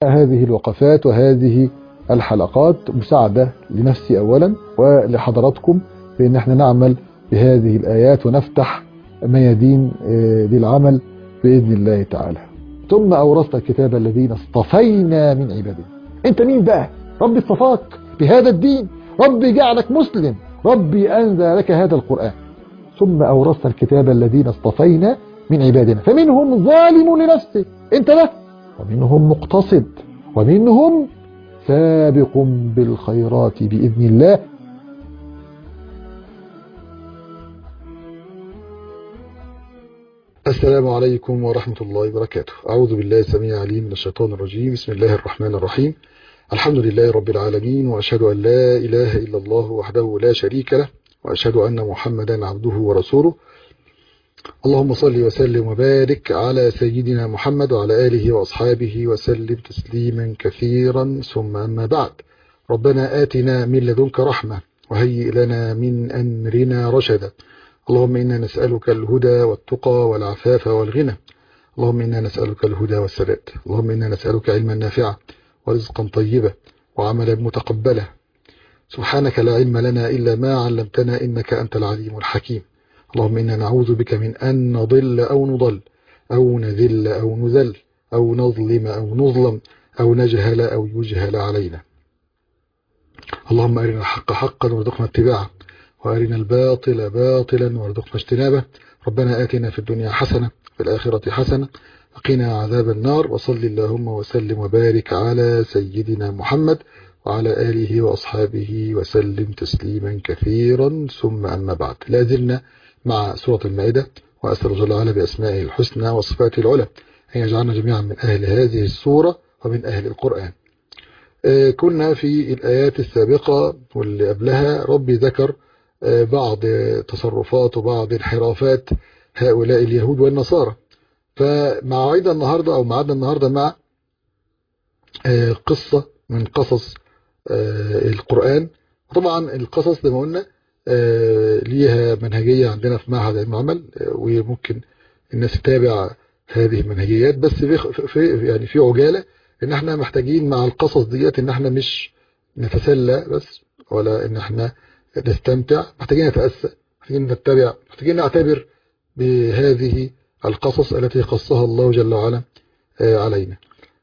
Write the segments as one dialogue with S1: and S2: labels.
S1: هذه الوقفات وهذه الحلقات مساعدة لنفسي أولا ولحضراتكم في أن احنا نعمل بهذه الآيات ونفتح ميادين للعمل بإذن الله تعالى ثم أورثنا الكتاب الذين اصطفينا من عبادنا انت مين بقى ربي اصطفاك بهذا الدين ربي جعلك مسلم ربي أنزل لك هذا القرآن ثم أورثنا الكتاب الذين اصطفينا من عبادنا فمنهم ظالم لنفسه انت له ومنهم مقتصد ومنهم سابق بالخيرات بإذن الله السلام عليكم ورحمة الله وبركاته أعوذ بالله السميع العليم من الشيطان الرجيم بسم الله الرحمن الرحيم الحمد لله رب العالمين وأشهد أن لا إله إلا الله وحده لا شريك له وأشهد أن محمدا عبده ورسوله اللهم صل وسلم وبارك على سيدنا محمد وعلى آله وأصحابه وسلم تسليما كثيرا ثم أما بعد ربنا آتنا من لدنك رحمة وهيئ لنا من أمرنا رشدا اللهم إنا نسألك الهدى والتقى والعفاف والغنى اللهم إنا نسألك الهدى والسداد اللهم إنا نسألك علما نافعا ورزقا طيبا وعملا متقبلا سبحانك لا علم لنا إلا ما علمتنا إنك أنت العليم الحكيم اللهم إنا نعوذ بك من أن نضل أو نضل أو نذل أو نذل أو نظلم أو نظلم أو نجهل أو يجهل علينا اللهم أرنا الحق حقا وارزقنا اتباعه وأرنا الباطل باطلا وارزقنا اجتنابه ربنا آتنا في الدنيا حسنة في الآخرة حسنة وقنا عذاب النار وصل اللهم وسلم وبارك على سيدنا محمد وعلى آله وأصحابه وسلم تسليما كثيرا ثم أما بعد لا زلنا مع سورة المائدة وأسأل جل وعلا بأسمائه الحسنى وصفاته العلى أن يجعلنا جميعا من أهل هذه السورة ومن أهل القرآن كنا في الآيات السابقة واللي قبلها ربي ذكر بعض تصرفات وبعض انحرافات هؤلاء اليهود والنصارى فموعدنا النهاردة أو معادنا النهاردة مع قصة من قصص القرآن طبعا القصص زي ما قلنا ليها منهجية عندنا في معهد المعمل وممكن الناس تتابع هذه المنهجيات بس في, في يعني في عجالة ان احنا محتاجين مع القصص ديت ان احنا مش نتسلى بس ولا ان احنا نستمتع محتاجين نتأسى محتاجين نتبع محتاجين نعتبر بهذه القصص التي قصها الله جل وعلا علينا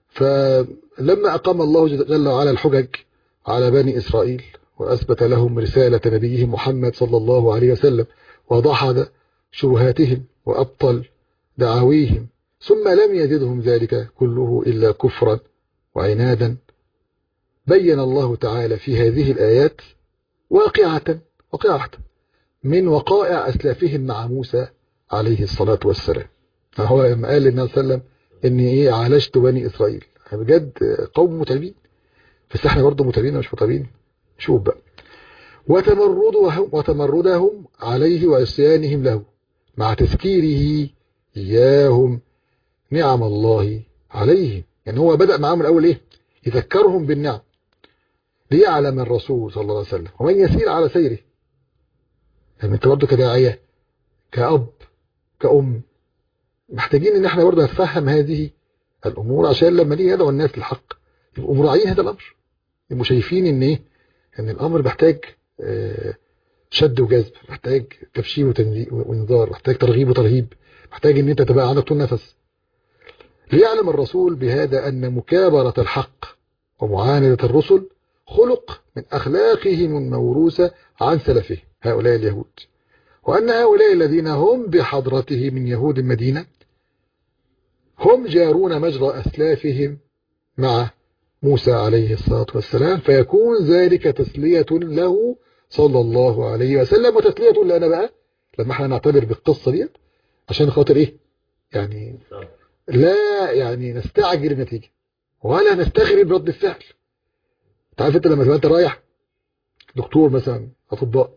S1: فلما أقام الله جل وعلا الحجج على بني إسرائيل وأثبت لهم رسالة نبيه محمد صلى الله عليه وسلم وضحد شبهاتهم وأبطل دعاويهم ثم لم يزدهم ذلك كله إلا كفرا وعنادا بين الله تعالى في هذه الآيات واقعة واقعة من وقائع أسلافهم مع موسى عليه الصلاة والسلام فهو لما قال للنبي صلى الله عليه وسلم إني إيه عالجت بني إسرائيل بجد قوم متعبين بس احنا برضه متعبين مش متعبين شوف بقى وتمردهم, وتمردهم عليه وعصيانهم له مع تذكيره إياهم نعم الله عليهم يعني هو بدأ معاهم الأول إيه يذكرهم بالنعم ليعلم الرسول صلى الله عليه وسلم ومن يسير على سيره يعني انت برضه كداعية كأب كأم محتاجين ان احنا برضه نتفهم هذه الأمور عشان لما نيجي ندعو الناس للحق يبقوا مراعيين هذا الأمر يبقوا شايفين ان ايه ان الأمر محتاج شد وجذب محتاج تبشير وانذار محتاج ترغيب وترهيب محتاج ان انت تبقى عندك طول نفس ليعلم الرسول بهذا أن مكابرة الحق ومعاندة الرسل خلق من أخلاقهم الموروثة عن سلفه هؤلاء اليهود وأن هؤلاء الذين هم بحضرته من يهود المدينة هم جارون مجرى أسلافهم مع موسى عليه الصلاة والسلام فيكون ذلك تسلية له صلى الله عليه وسلم وتسلية لنا بقى لما احنا نعتبر بالقصة دي عشان خاطر ايه يعني لا يعني نستعجل النتيجة ولا نستغرب رد الفعل تعرف انت لما تبقى انت رايح دكتور مثلا اطباء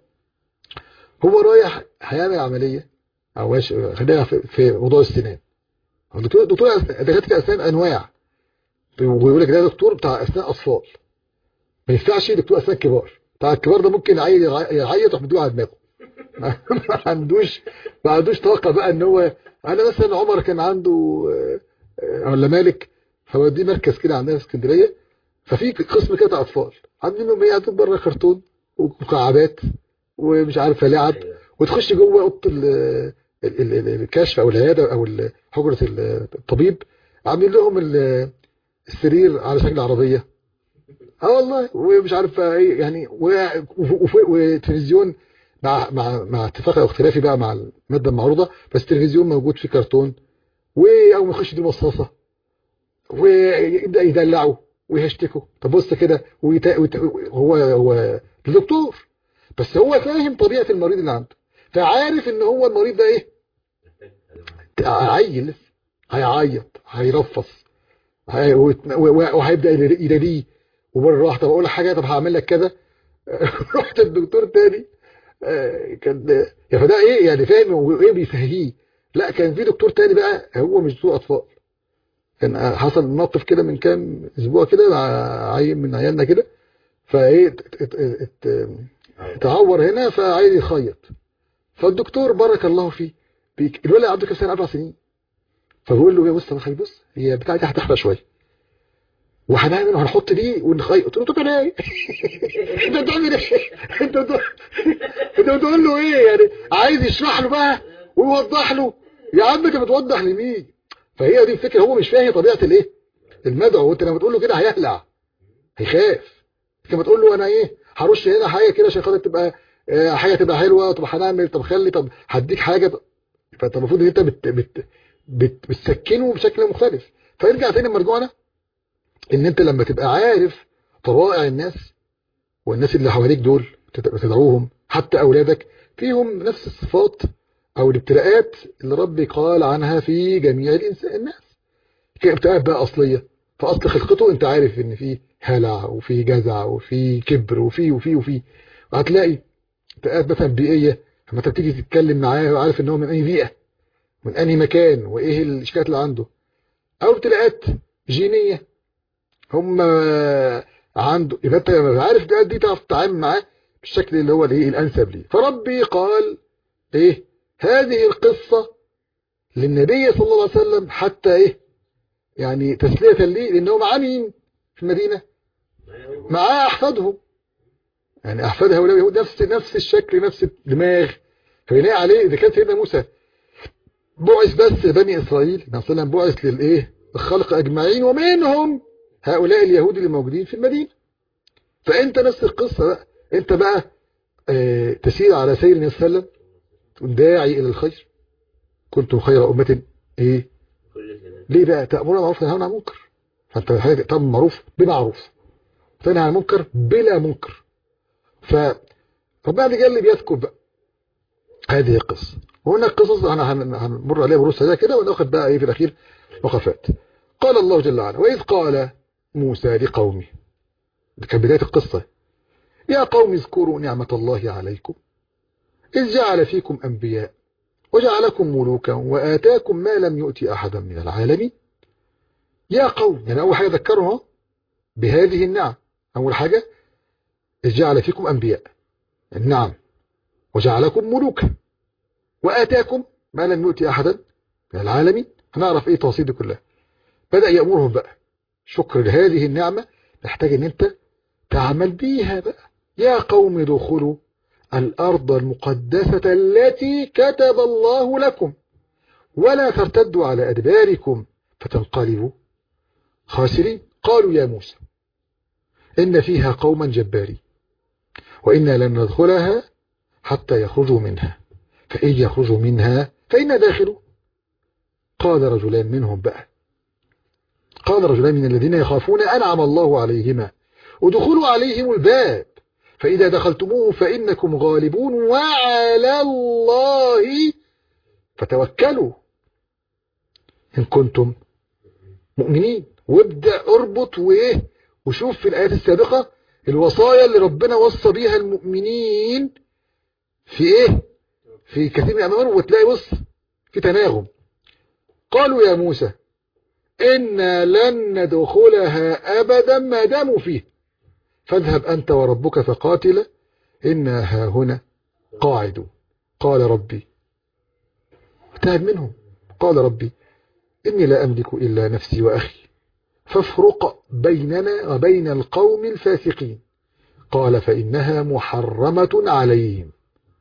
S1: هو رايح هيعمل عملية او خلينا في موضوع السنان دكتور دكتور دكاتره اسنان انواع ويقول لك ده دكتور بتاع اسنان اطفال ما ينفعش دكتور اسنان كبار بتاع الكبار ده ممكن يعيط يعيط يروح مدوه على دماغه ما عندوش ما عندوش طاقه بقى ان هو انا مثلا عمر كان عنده ولا مالك فوديه مركز كده عندنا في اسكندريه ففي قسم كده بتاع اطفال عاملين لهم ايه قاعدين بره كرتون ومكعبات ومش عارف لعب وتخش جوه اوضه ال- ال- ال- ال- الكشف او العياده او ال- حجره ال- الطبيب عاملين لهم ال- السرير على شكل عربيه اه والله ومش عارف ايه يعني و- وف- وتلفزيون مع مع مع اتفاق او اختلافي بقى مع الماده المعروضه بس التلفزيون موجود فيه كرتون واول ما يخش دي مصاصه ويبدا يدلعوا ويهشتكوا طب بص كده ويتا... ويتا... هو هو ده دكتور بس هو فاهم طبيعه المريض اللي عنده فعارف ان هو المريض ده ايه عيل هيعيط هيرفص هي... وت- و- و- وهيبدا يداريه ومره واحده بقول لك حاجه طب هعمل لك كذا رحت الدكتور تاني آه، كان يا فده ايه يعني فاهم وايه بيفهيه لا كان في دكتور تاني بقى هو مش دكتور اطفال كان حصل موقف كده من كام اسبوع كده مع عيل من عيالنا كده فايه ات- ات- ات- اتعور هنا فعايز يخيط فالدكتور بارك الله فيه بيك... الولد عنده كام سنه اربع سنين فبقول له يا بص يا خي بص هي بتاعتي دي هتحرق شويه وهنعمل وهنحط دي ونخيط قلت له طب انا ايه انت بتعمل ايه انت بتقول انت بتقول له ايه يعني عايز يشرح له بقى ويوضح له يا عم انت بتوضح لمين فهي دي الفكره هو مش فاهم طبيعه الايه المدعو وانت لما تقول له كده هيهلع هيخاف لما تقول له انا ايه هرش هنا حاجه كده عشان خاطر تبقى آه، حاجه تبقى حلوه طب هنعمل طب خلي طب هديك حاجه طب- فانت المفروض ان انت بت بت بت بتسكنه بشكل مختلف فيرجع تاني مرجوعنا ان انت لما تبقى عارف طبائع الناس والناس اللي حواليك دول بتد- بتدعوهم حتى اولادك فيهم نفس الصفات او الابتلاءات اللي ربي قال عنها في جميع الانسان الناس ابتلاءات بقى اصليه فاصل خلقته انت عارف ان في هلع وفي جزع وفي كبر وفي وفي وفي وهتلاقي ابتلاءات مثلا بيئيه لما انت بتيجي تتكلم معاه وعارف ان هو من اي بيئه من انهي مكان وايه الاشكالات اللي عنده او ابتلاءات جينيه هم عنده يبقى انت لما عارف ده دي تعرف تتعامل معاه بالشكل اللي هو الايه الانسب ليه فربي قال ايه هذه القصه للنبي صلى الله عليه وسلم حتى ايه يعني تسليه ليه لان هو معاه مين في المدينه معاه احفادهم يعني احفاد هؤلاء اليهود نفس نفس الشكل نفس الدماغ فبناء عليه اذا كان سيدنا موسى بعث بس لبني اسرائيل النبي صلى الله عليه وسلم بعث للايه الخلق اجمعين ومنهم هؤلاء اليهود اللي موجودين في المدينه فانت نفس القصه بقى انت بقى آه، تسير على سير النبي صلى الله عليه وسلم تكون داعي الى الخير كنتم خير امه ايه ليه بقى تامرون بالمعروف وتنهون عن المنكر فانت حاجه تامر بالمعروف بمعروف تنهى عن المنكر بلا منكر فربنا عز وجل بيذكر بقى هذه القصه وهنا القصص انا هن- هنمر عليها مرور سريع كده وناخد بقى ايه في الاخير وقفات قال الله جل وعلا واذ قال موسى لقومه دي كانت بدايه القصه يا قوم اذكروا نعمه الله عليكم اذ جعل فيكم انبياء وجعلكم ملوكا واتاكم ما لم يؤت احدا من العالمين يا قوم يعني اول حاجه ذكرها بهذه النعم اول حاجه إذ جعل فيكم انبياء النعم وجعلكم ملوكا وآتاكم ما لم يؤتي أحدا من العالمين هنعرف إيه تفاصيل دي كلها بدأ يأمرهم بقى شكر لهذه النعمة محتاج إن أنت تعمل بيها بقى يا قوم ادخلوا الأرض المقدسة التي كتب الله لكم ولا ترتدوا على أدباركم فتنقلبوا خاسرين قالوا يا موسى إن فيها قوما جبارين وإنا لن ندخلها حتى يخرجوا منها فإن يخرجوا منها فإنا داخلوا قال رجلان منهم بقى قال رجلان من الذين يخافون أنعم الله عليهما ادخلوا عليهم الباب فإذا دخلتموه فإنكم غالبون وعلى الله فتوكلوا إن كنتم مؤمنين وابدأ اربط وإيه وشوف في الآيات السابقة الوصايا اللي ربنا وصى بيها المؤمنين في إيه في كثير من الأمر وتلاقي بص في تناغم قالوا يا موسى إنا لن ندخلها أبدا ما داموا فيه فاذهب أنت وربك فقاتلا إنا ها هنا قاعدون قال ربي اجتهد منهم قال ربي إني لا أملك إلا نفسي وأخي فافرق بيننا وبين القوم الفاسقين قال فإنها محرمة عليهم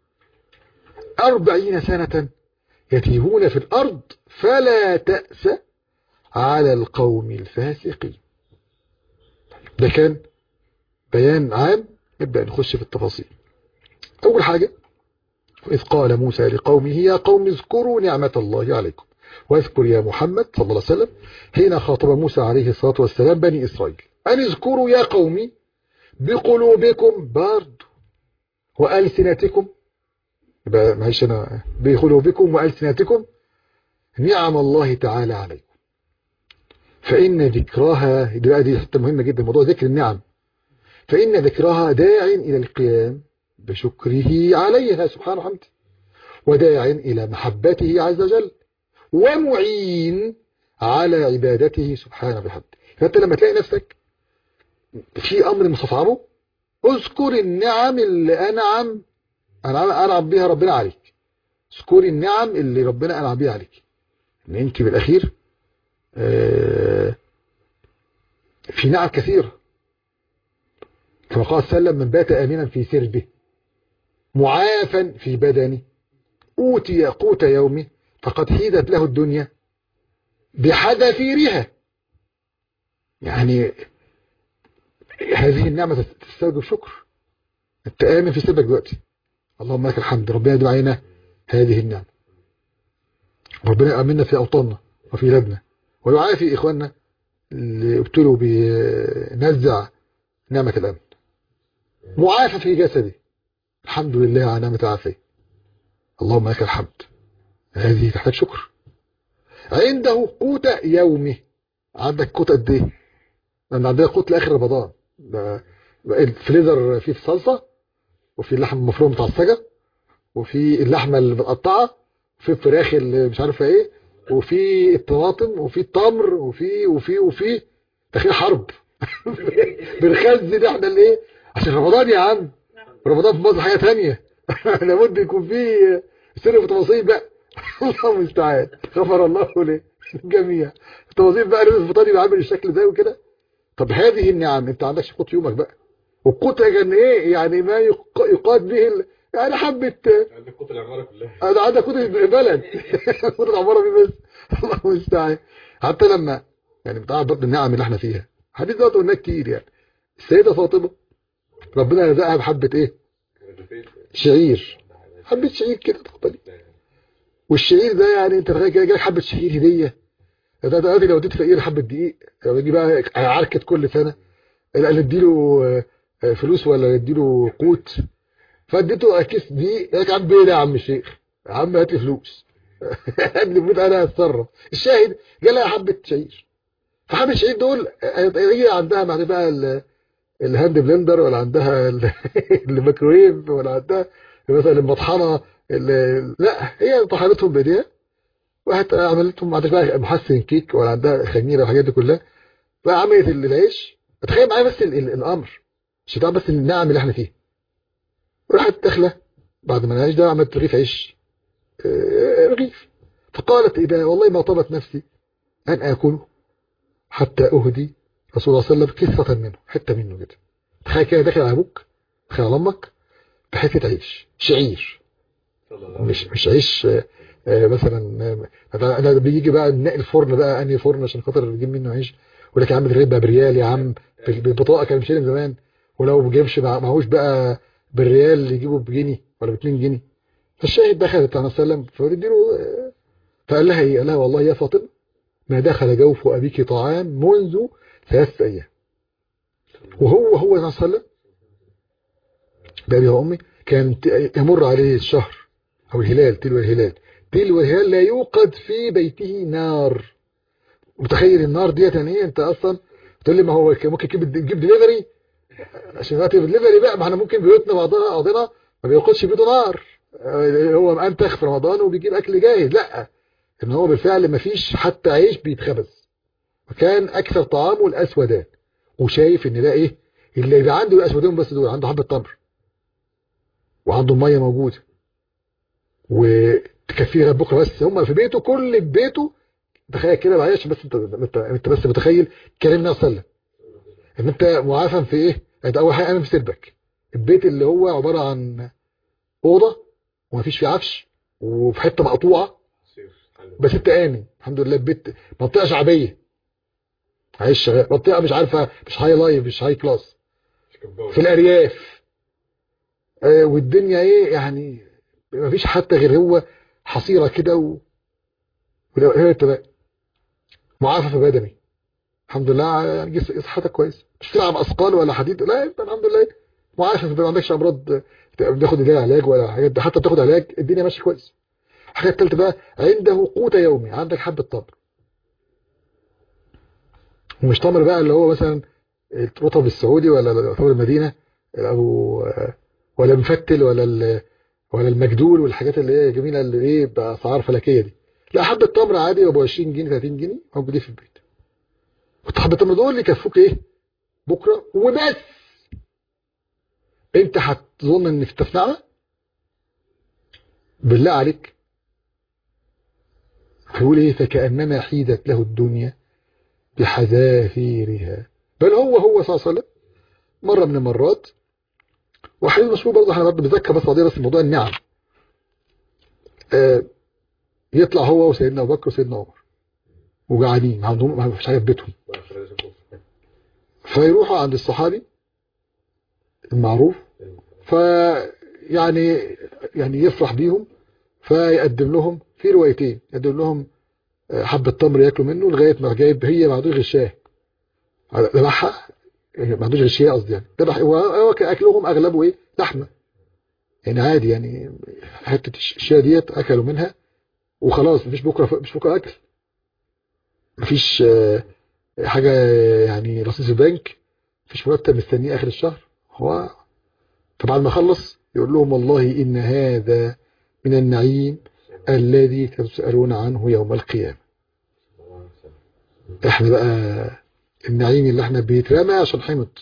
S1: أربعين سنة يتيهون في الأرض فلا تأس على القوم الفاسقين ده كان بيان عام نبدأ نخش في التفاصيل أول حاجة إذ قال موسى لقومه يا قوم اذكروا نعمة الله عليكم واذكر يا محمد صلى الله عليه وسلم حين خاطب موسى عليه الصلاة والسلام بني إسرائيل أن اذكروا يا قومي بقلوبكم برضو وألسنتكم يبقى معلش أنا بقلوبكم وألسنتكم نعم الله تعالى عليكم فإن ذكراها دي حتة مهمة جدا موضوع ذكر النعم فإن ذكرها داع إلى القيام بشكره عليها سبحانه وحمده وداع إلى محبته عز وجل ومعين على عبادته سبحانه وحمده فأنت لما تلاقي نفسك في أمر مستصعبه اذكر النعم اللي أنعم أنعم بها ربنا عليك اذكر النعم اللي ربنا أنعم بها عليك ان انت بالأخير في نعم كثيرة كما قال سلم من بات آمنا في سربه معافا في بدنه أوتي قوت يومه فقد حيدت له الدنيا بحذافيرها يعني هذه النعمة تستوجب شكر انت آمن في سربك دلوقتي اللهم لك الحمد ربنا يدعو علينا هذه النعمة ربنا يأمننا في أوطاننا وفي بلادنا ويعافي إخواننا اللي ابتلوا بنزع نعمة الأمن معافى في جسدي الحمد لله على نعمة العافية اللهم لك الحمد هذه تحتاج شكر عنده قوت يومه عندك قوت قد ايه لان عندنا قوت لاخر رمضان الفليزر فيه في صلصه وفي اللحم المفروم متعصجه وفي اللحمه المتقطعه وفي الفراخ اللي مش عارفه ايه وفي الطماطم وفي التمر وفي وفي وفي داخلين حرب بنخزن احنا الايه عشان رمضان يا عم رمضان في مصر حاجه ثانيه لابد يكون في سر في تفاصيل بقى الله المستعان غفر الله للجميع التفاصيل بقى لازم الفطار يبقى عامل الشكل ده وكده طب هذه النعم انت عندكش قوت يومك بقى والقوت كان ايه يعني ما يقاد به ال... يعني حبه
S2: عندك قوت العماره كلها
S1: انا عندك قوت البلد قوت العماره دي بس الله المستعان حتى لما يعني بتاع برضه النعم اللي احنا فيها حديث ده قلناه كتير يعني السيده فاطمه ربنا رزقها بحبه ايه شعير حبه شعير كده تفضلي والشعير ده يعني انت تخيل كده جالك حبه شعير هديه ده دلوقتي لو اديت فقير حبه دقيق لو يجي بقى عركه كل سنه لا نديله فلوس ولا نديله قوت فاديته كيس دقيق قال لك يا عم ايه ده يا عم الشيخ يا عم هات لي فلوس هات لي فلوس انا هتصرف الشاهد جالها حبه شعير فحبه الشعير دول هي عندها بعد بقى الهاند بلندر ولا عندها الميكرويف ولا عندها مثلا المطحنه لا هي طحنتهم بايديها واحد عملتهم عندك بقى محسن كيك ولا عندها خميره والحاجات دي كلها فعملت العيش تخيل معايا بس ال ال الامر مش بتاع بس النعم اللي احنا فيه راحت داخله بعد ما العيش ده عملت رغيف عيش اه رغيف فقالت اذا والله ما طلبت نفسي ان اكله حتى اهدي رسول الله صلى الله عليه وسلم كثرة منه حته منه كده تخيل كده داخل على ابوك داخل على امك بحته عيش شعير مش مش عيش آه مثلا انا بيجي بقى نلاقي الفرن بقى انهي فرن عشان خاطر نجيب منه عيش يقول لك يا عم الربا بريال يا عم بالبطاقه كان مشيلين زمان ولو ما جابش معهوش بقى بالريال يجيبه بجنيه ولا ب 2 جنيه فالشاهد دخلت على سلم فاديله فقال لها ايه قال لها والله يا فاطمه ما دخل جوف ابيك طعام منذ ثلاث ايام وهو هو صلى الله عليه وسلم بابي وامي كان يمر عليه الشهر او الهلال تلو الهلال تلو الهلال لا يوقد في بيته نار متخيل النار ديت يعني ايه انت اصلا تقول لي ما هو ممكن تجيب تجيب دليفري عشان دلوقتي دليفري بقى ما احنا ممكن بيوتنا بعضنا بعضنا ما بيوقدش بيته نار هو مأنتخ في رمضان وبيجيب اكل جاهز لا ان هو بالفعل ما فيش حتى عيش بيتخبز وكان اكثر طعامه الاسودان وشايف ان ده ايه اللي يبقى عنده الاسودان بس دول عنده حبه تمر وعنده الميه موجوده وتكفيه بكره بس هم في بيته كل بيته تخيل كده معلش بس انت انت, انت بس متخيل كلام النبي صلى الله عليه وسلم ان انت معافى في ايه انت اول حاجه امن في سربك البيت اللي هو عباره عن اوضه ومفيش فيه عفش وفي حته مقطوعه بس انت امن الحمد لله البيت منطقه شعبيه عايش شغال منطقه مش عارفه مش هاي لايف مش هاي كلاس في الارياف آه والدنيا ايه يعني مفيش حتى غير هو حصيره كده و هي انت معافى بدني الحمد لله يعني صحتك كويس مش تلعب اثقال ولا حديد لا انت الحمد لله معافى ما عندكش امراض بتاخد ليها علاج ولا حاجات حتى بتاخد علاج الدنيا ماشيه كويس الحاجه الثالثه بقى عنده قوت يومي عندك حبه تمر ومش تمر بقى اللي هو مثلا الرطب السعودي ولا تمر المدينه او ولا مفتل ولا ولا المجدول والحاجات اللي هي جميله اللي ايه باسعار فلكيه دي لا حبه تمر عادي ابو 20 جنيه 30 جنيه موجودين في البيت حبه التمر دول يكفوك ايه بكره وبس انت هتظن ان في التفنعه بالله عليك هيقول ايه فكانما حيدت له الدنيا بحذافيرها بل هو هو صلى الله عليه وسلم مره من المرات وحديث مشهور برضه احنا برضه بنذكر بس قضيه بس موضوع النعم آه يطلع هو وسيدنا ابو بكر وسيدنا عمر وقاعدين ما عندهم ما فيش حاجه في بيتهم فيروحوا عند الصحابي المعروف فيعني يعني يفرح بيهم فيقدم لهم في روايتين يقدم لهم حبة تمر ياكلوا منه لغاية ما جايب هي ما عندوش غشاه ذبحها ما عندوش غشيه قصدي يعني ذبح هو اكلهم اغلبه ايه لحمه يعني عادي يعني حته الشيا ديت اكلوا منها وخلاص مفيش بكره مش بكره اكل مفيش حاجه يعني رصيد البنك مفيش مرتب مستنيه اخر الشهر هو طبعا ما خلص يقول لهم والله ان هذا من النعيم الذي تسألون عنه يوم القيامة احنا بقى النعيم اللي احنا بيترمى عشان حمض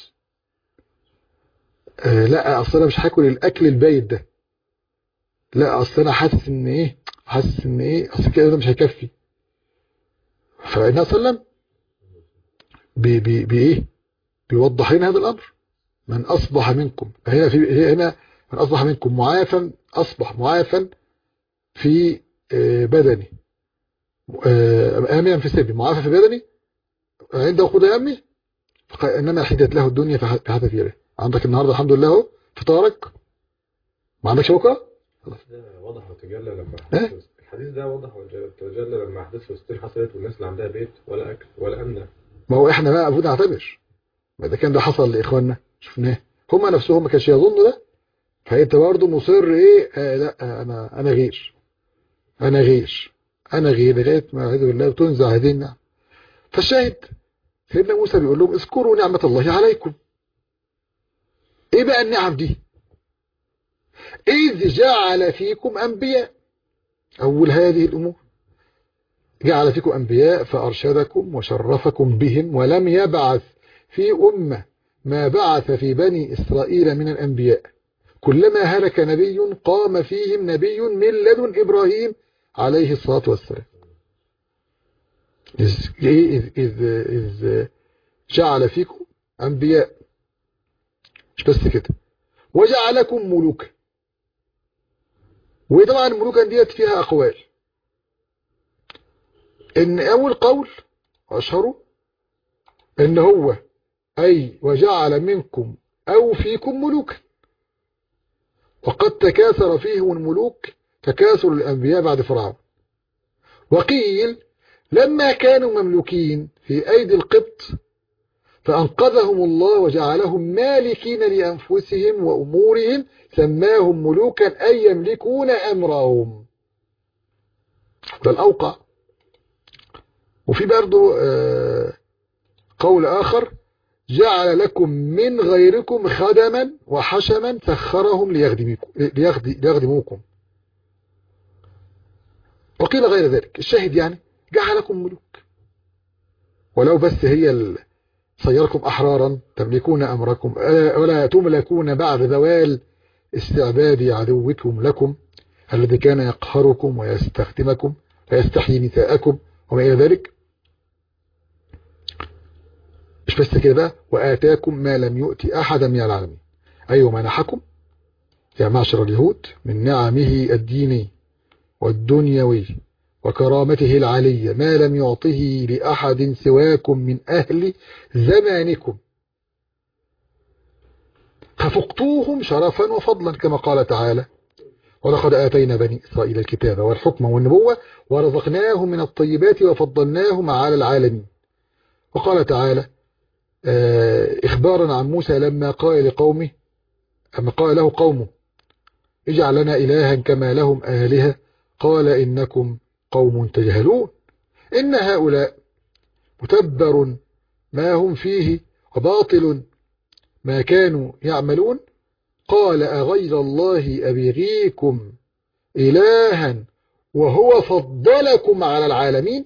S1: آه لا اصل انا مش هاكل الاكل البايت ده لا اصل انا حاسس ان ايه حاسس ان ايه اصل كده ده مش هيكفي فالنبي صلى الله عليه وسلم بي بي بايه بيوضح لنا هذا الامر من اصبح منكم هنا في هنا من اصبح منكم معافا اصبح معافا في بدني آمنا في سربي معافى في بدني عنده خد يمي انما حدت له الدنيا في حتى فيره عندك النهارده الحمد لله اهو فطارك ما عندكش بكره
S2: خلاص واضح وتجلى لما حدث الحديث ده واضح وتجلى لما احداث فلسطين حصلت والناس اللي عندها بيت ولا اكل ولا امن
S1: ما هو احنا بقى المفروض نعتبر ما ده كان ده حصل لاخواننا شفناه هم نفسهم ما كانش يظنوا ده فانت برضه مصر ايه آه لا انا انا غير انا غير انا غير لغايه ما اعوذ بالله وتنزع هذه النعم فالشاهد سيدنا موسى بيقول لهم اذكروا نعمه الله عليكم ايه بقى النعم دي اذ جعل فيكم انبياء اول هذه الامور جعل فيكم انبياء فارشدكم وشرفكم بهم ولم يبعث في امه ما بعث في بني اسرائيل من الانبياء كلما هلك نبي قام فيهم نبي من لدن إبراهيم عليه الصلاة والسلام إذ, إذ, إذ, إذ جعل فيكم أنبياء مش بس كده وجعلكم ملوكا وطبعا الملوكا ديت فيها أقوال إن أول قول أشهره إن هو أي وجعل منكم أو فيكم ملوكا وقد تكاثر فيهم الملوك تكاثر الأنبياء بعد فرعون وقيل لما كانوا مملوكين في أيدي القبط فأنقذهم الله وجعلهم مالكين لأنفسهم وأمورهم سماهم ملوكا أي يملكون أمرهم ده الأوقع وفي برضو قول آخر جعل لكم من غيركم خدما وحشما سخرهم ليخدموكم وقيل غير ذلك الشاهد يعني جعلكم ملوك ولو بس هي صيركم أحرارا تملكون أمركم ولا تملكون بعد ذوال استعباد عدوكم لكم الذي كان يقهركم ويستخدمكم ويستحيي نساءكم وما إلى ذلك مش بس كده بقى وآتاكم ما لم يؤتي أحدا من العالمين أيوة منحكم يا معشر اليهود من نعمه الديني والدنيوي وكرامته العالية ما لم يعطه لأحد سواكم من أهل زمانكم ففقتوهم شرفا وفضلا كما قال تعالى ولقد آتينا بني إسرائيل الكتاب والحكم والنبوة ورزقناهم من الطيبات وفضلناهم على العالمين وقال تعالى إخبارا عن موسى لما قال لقومه أما قال له قومه اجعل لنا إلها كما لهم آلهة قال إنكم قوم تجهلون إن هؤلاء متبر ما هم فيه وباطل ما كانوا يعملون قال أغير الله أبغيكم إلها وهو فضلكم على العالمين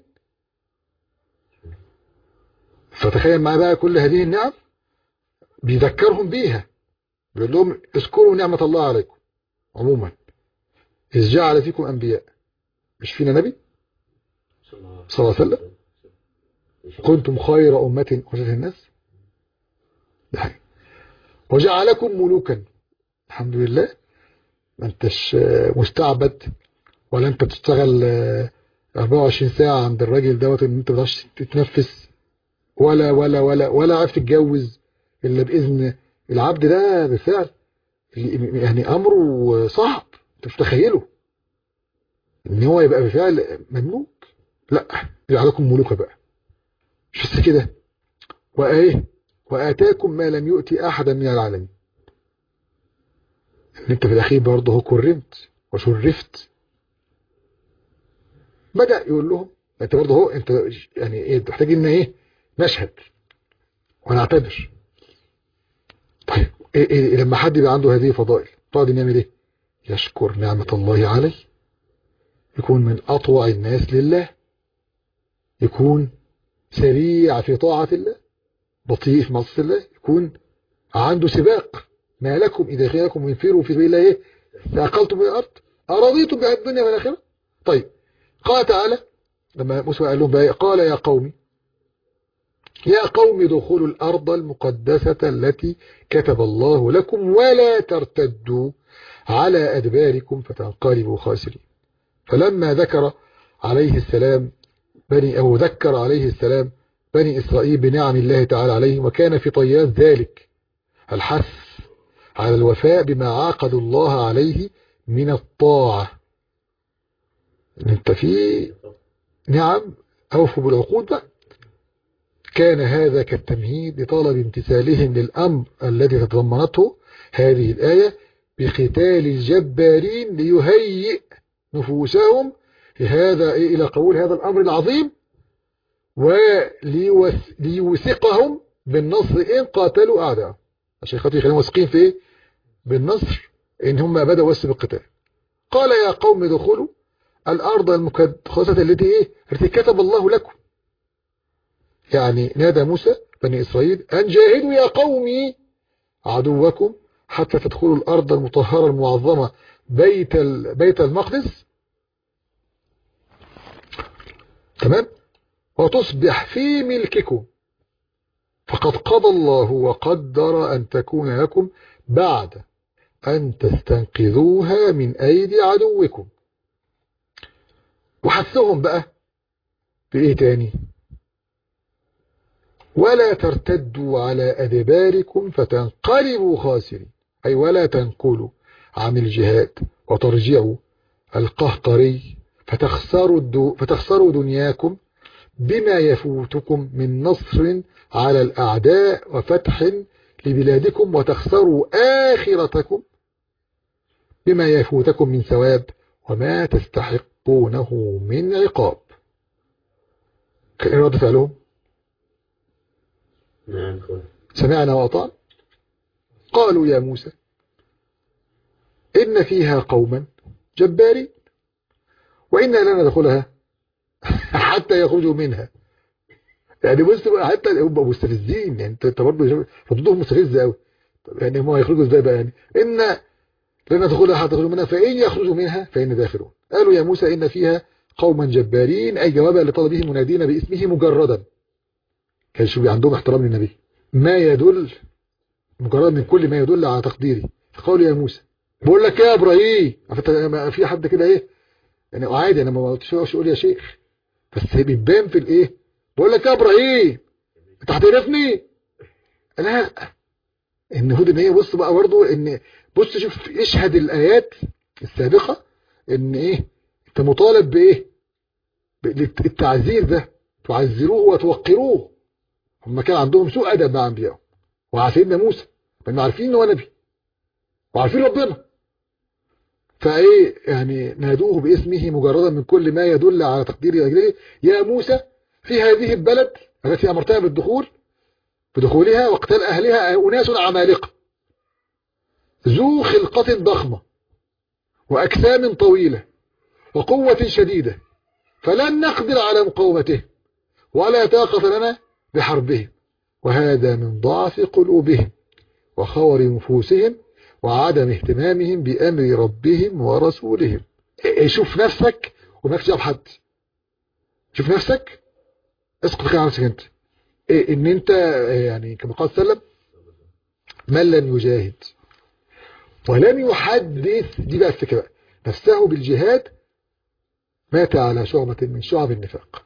S1: فتخيل معي بقى كل هذه النعم بيذكرهم بيها بيقول لهم اذكروا نعمة الله عليكم عموما إذ جعل فيكم أنبياء مش فينا نبي صلى الله عليه وسلم كنتم خير أمة أخرجت الناس ده حاجة وجعلكم ملوكا الحمد لله ما انتش مستعبد ولا انت بتشتغل 24 ساعة عند الراجل دوت ان انت ما بتعرفش تتنفس ولا ولا ولا ولا عارف تتجوز الا باذن العبد ده بالفعل يعني امره صعب انت مش متخيله ان هو يبقى بالفعل مملوك لا يجعلكم ملوكا بقى مش بس كده وايه واتاكم ما لم يؤتي احدا من العالمين ان انت في الاخير برضه كرمت وشرفت بدا يقول لهم انت برضه هو انت يعني ايه تحتاج ان ايه نشهد ونعتبر طيب إيه إيه لما حد يبقى عنده هذه فضائل طيب نعمل ايه يشكر نعمة الله عليه يكون من أطوع الناس لله يكون سريع في طاعة الله بطيء في معصية الله يكون عنده سباق ما لكم إذا قيل لكم انفروا في سبيل الله إيه ثاقلتم من الأرض أرضيتم بها الدنيا والآخرة طيب قال تعالى لما موسى قال لهم قال يا قومي يا قوم ادخلوا الأرض المقدسة التي كتب الله لكم ولا ترتدوا على أدباركم فتنقلبوا خاسرين فلما ذكر عليه السلام بني أو ذكر عليه السلام بني إسرائيل بنعم الله تعالى عليهم وكان في طيات ذلك الحث على الوفاء بما عاقد الله عليه من الطاعة انت في نعم أوفوا بالعقود بقى كان هذا كالتمهيد لطلب امتثالهم للأمر الذي تضمنته هذه الآية بقتال الجبارين ليهيئ نفوسهم لهذا إلى قبول هذا الأمر العظيم وليوثقهم بالنصر إن قاتلوا أعداء عشان خاطر يخليهم واثقين في إيه؟ بالنصر إن هم بدأوا بس بالقتال قال يا قوم ادخلوا الأرض المقدسة التي إيه التي كتب الله لكم يعني نادى موسى بني إسرائيل أن جاهدوا يا قومي عدوكم حتى تدخلوا الأرض المطهرة المعظمة بيت بيت المقدس تمام وتصبح في ملككم فقد قضى الله وقدر أن تكون لكم بعد أن تستنقذوها من أيدي عدوكم وحثهم بقى بإيه تاني ولا ترتدوا على أدباركم فتنقلبوا خاسرين أي ولا تنقلوا عن الجهاد وترجعوا القهقري فتخسروا, الدو فتخسروا دنياكم بما يفوتكم من نصر على الأعداء وفتح لبلادكم وتخسروا آخرتكم بما يفوتكم من ثواب وما تستحقونه من عقاب كان رد فعلهم سمعنا وأطعنا قالوا يا موسى إن فيها قوما جبارين وإنا لا ندخلها حتى يخرجوا منها يعني بص حتى هم مستفزين يعني انت برضه ردودهم مستفزه قوي يعني هم هيخرجوا ازاي بقى يعني ان لا ندخلها حتى يخرجوا منها فإن يخرجوا منها فإن داخلون قالوا يا موسى إن فيها قوما جبارين أي جوابا لطلبه منادين باسمه مجردا كان شو عندهم احترام للنبي ما يدل مجرد من كل ما يدل على تقديري قول يا موسى بقول لك يا ابراهيم في حد كده ايه يعني عادي انا ما قلتش اقول يا شيخ بس بيبان في الايه بقول لك يا ابراهيم انت هتعرفني لا المفروض ان هي بص بقى برضه ان بص شوف اشهد الايات السابقه ان ايه انت مطالب بايه التعزير ده تعزروه وتوقروه هم كان عندهم سوء ادب مع انبيائهم ومع سيدنا موسى ما عارفين ان هو نبي وعارفين ربنا فايه يعني نادوه باسمه مجردا من كل ما يدل على تقدير اجله يا موسى في هذه البلد التي امرتها بالدخول بدخولها وقتال اهلها اناس عمالقه ذو خلقه ضخمه واجسام طويله وقوه شديده فلن نقدر على مقاومته ولا طاقه لنا بحربهم وهذا من ضعف قلوبهم وخور نفوسهم وعدم اهتمامهم بأمر ربهم ورسولهم شوف نفسك ومالكش جاب حد شوف نفسك اسقط كده على نفسك انت إيه ان انت يعني كما قال صلى الله عليه وسلم من لم يجاهد ولم يحدث دي بقى الفكره بقى نفسه بالجهاد مات على شعبة من شعب النفاق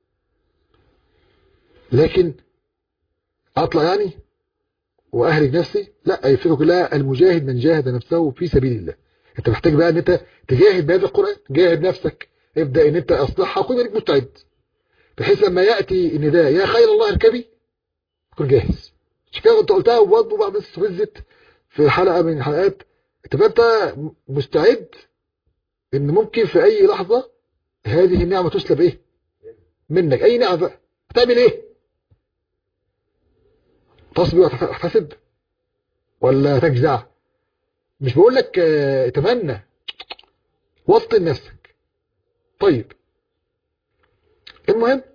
S1: لكن اطلع يعني واهلك نفسي لا الفكره كلها المجاهد من جاهد نفسه في سبيل الله انت محتاج بقى ان انت تجاهد بهذا القران جاهد نفسك ابدا ان انت اصلحها وكن لك مستعد بحيث لما ياتي النداء يا خير الله اركبي تكون جاهز مش كده انت قلتها وبرضه بقى بس فزت في حلقه من الحلقات تبقى انت مستعد ان ممكن في اي لحظه هذه النعمه تسلب ايه منك اي نعمه بقى هتعمل ايه تصبر وتحتسب ولا تجزع مش بقول لك اتمنى وطن نفسك طيب المهم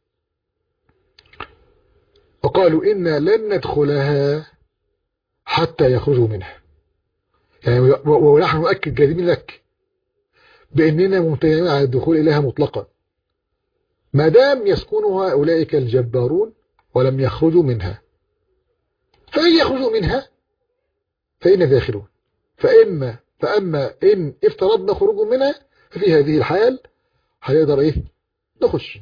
S1: وقالوا إنا لن ندخلها حتى يخرجوا منها يعني ونحن نؤكد جاذبين لك بأننا ممتنعون على الدخول إليها مطلقا ما دام يسكنها أولئك الجبارون ولم يخرجوا منها فإن يخرجوا منها فإن داخلون فإما فأما إن افترضنا خروجهم منها ففي هذه الحال هيقدر إيه نخش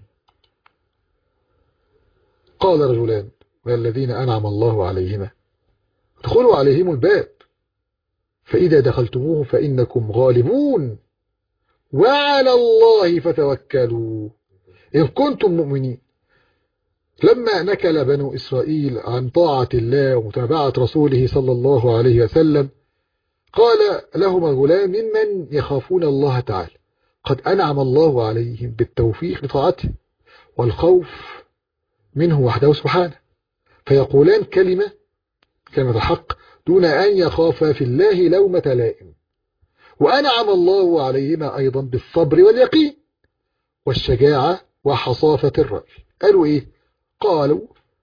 S1: قال رجلان من الذين أنعم الله عليهما ادخلوا عليهم الباب فإذا دخلتموه فإنكم غالبون وعلى الله فتوكلوا إن كنتم مؤمنين لما نكل بنو إسرائيل عن طاعة الله ومتابعة رسوله صلى الله عليه وسلم قال لهم الغلام ممن يخافون الله تعالى قد أنعم الله عليهم بالتوفيق لطاعته والخوف منه وحده سبحانه فيقولان كلمة كلمة الحق دون أن يخافا في الله لومة لائم وأنعم الله عليهما أيضا بالصبر واليقين والشجاعة وحصافة الرأي قالوا إيه قالوا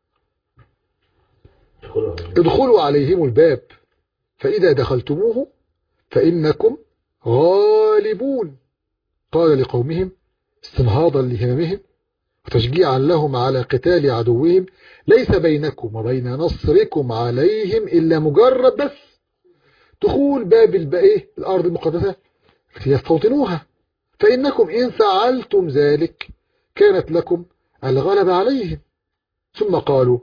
S1: ادخلوا عليهم الباب فإذا دخلتموه فإنكم غالبون قال لقومهم استنهاضا لهممهم وتشجيعا لهم على قتال عدوهم ليس بينكم وبين نصركم عليهم إلا مجرد بس دخول باب الباقيه الأرض المقدسة ليستوطنوها فإنكم إن فعلتم ذلك كانت لكم الغلب عليهم ثم قالوا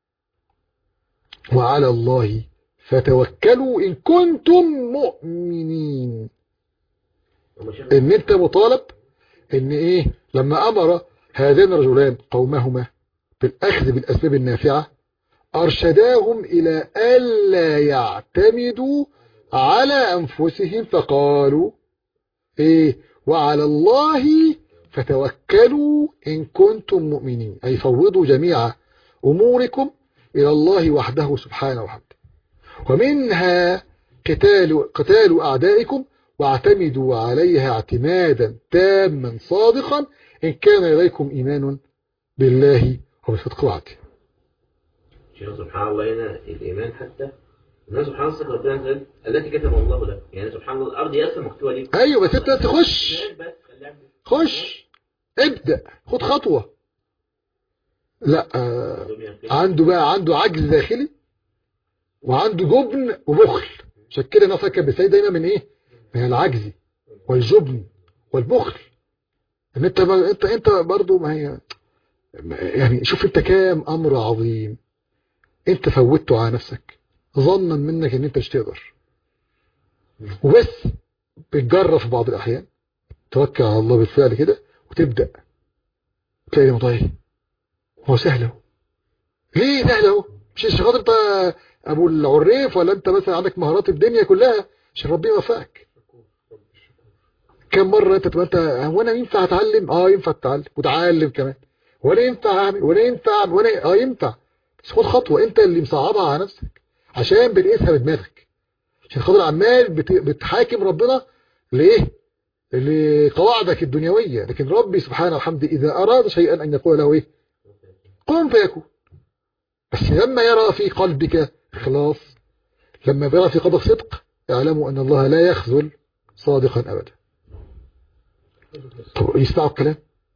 S1: وعلى الله فتوكلوا إن كنتم مؤمنين ان انت مطالب ان ايه لما امر هذين الرجلان قومهما بالاخذ بالاسباب النافعة ارشداهم الى الا يعتمدوا على انفسهم فقالوا ايه وعلى الله فتوكلوا ان كنتم مؤمنين اي فوضوا جميع اموركم الى الله وحده سبحانه وحده ومنها قتال قتال اعدائكم واعتمدوا عليها اعتمادا تاما صادقا إن كان لديكم إيمان بالله وبصدق وعده
S3: شيخ سبحان الله هنا الإيمان حتى الناس سبحان الله ربنا قال التي كتب الله لك يعني سبحان الله الأرض هي أصلا مكتوبة ليك
S1: أيوة بس أنت تخش
S3: بس
S1: خش ابدأ خد خطوة لا آه، عنده بقى عنده عجز داخلي وعنده جبن وبخل عشان كده الناس كانت بتساعد دايما من ايه من العجز والجبن والبخل ان انت انت انت برضه ما هي يعني شوف انت كام امر عظيم انت فوتته على نفسك ظنا منك ان انت مش تقدر وبس بتجرب في بعض الاحيان توكل على الله بالفعل كده وتبدا تلاقي الموضوع ايه هو سهل اهو ليه سهل اهو مش عشان خاطر انت ابو العريف ولا انت مثلا عندك مهارات الدنيا كلها عشان ربنا يوفقك كم مره انت تبقى انت هو انا ينفع اتعلم اه ينفع تتعلم وتعلم كمان ولا ينفع اعمل ولا ينفع أعمل ولا اه ينفع بس خد خطوه انت اللي مصعبها على نفسك عشان بتقيسها بدماغك عشان خاطر عمال بت- بتحاكم ربنا لايه لقواعدك الدنيويه لكن ربي سبحانه وحمده اذا اراد شيئا ان يقول له ايه قم فيكون بس لما يرى في قلبك اخلاص لما يرى في قلبك صدق اعلموا ان الله لا يخذل صادقا ابدا طب يسمعوا الكلام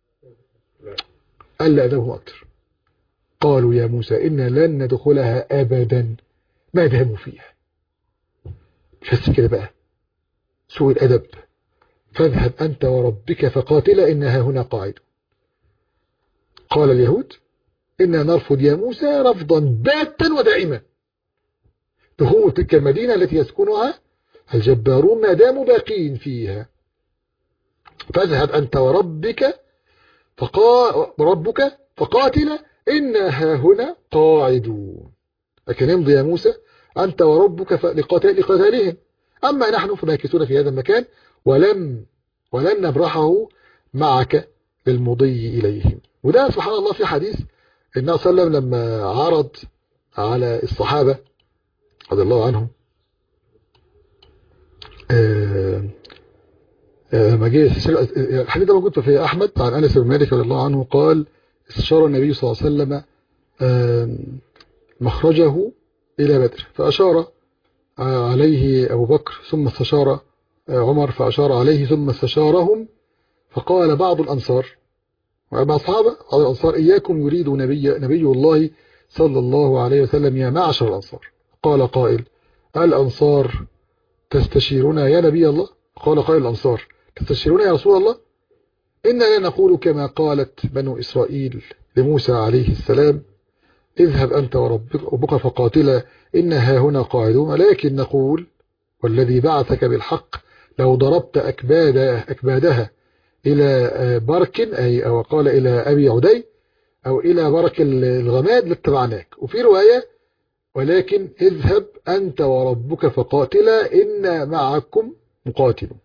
S1: قال لا أدبهم أكتر قالوا يا موسى إنا لن ندخلها أبدا ما داموا فيها مش بس كده بقى سوء الأدب فاذهب أنت وربك فقاتلا إنها هنا قاعد قال اليهود إنا نرفض يا موسى رفضا باتا ودائما دخول تلك المدينة التي يسكنها الجبارون ما داموا باقين فيها فاذهب أنت وربك فقا ربك فقاتل إنا هنا قاعدون لكن امضي يا موسى أنت وربك ف- لقتال لقتالهم أما نحن فماكثون في هذا المكان ولم ولن نبرحه معك للمضي إليهم وده سبحان الله في حديث النبي صلى الله عليه وسلم لما عرض على الصحابة رضي الله عنهم آه لما جه الحديث ده موجود في احمد عن انس بن مالك رضي الله عنه قال استشار النبي صلى الله عليه وسلم آم، مخرجه الى بدر فاشار آه، عليه ابو بكر ثم استشار آه، عمر فاشار عليه ثم استشارهم فقال بعض الانصار وبعض الصحابه بعض الانصار اياكم يريد نبي نبي الله صلى الله عليه وسلم يا معشر الانصار قال قائل الانصار تستشيرنا يا نبي الله قال قائل الانصار تستشيرون يا رسول الله إنا لا نقول كما قالت بنو إسرائيل لموسى عليه السلام اذهب أنت وربك ربك فقاتلا إنها هنا قاعدون ولكن نقول والذي بعثك بالحق لو ضربت أكباد أكبادها إلى برك أي أو قال إلى أبي عدي أو إلى برك الغماد لاتبعناك وفي رواية ولكن اذهب أنت وربك فقاتلا إنا معكم مقاتلون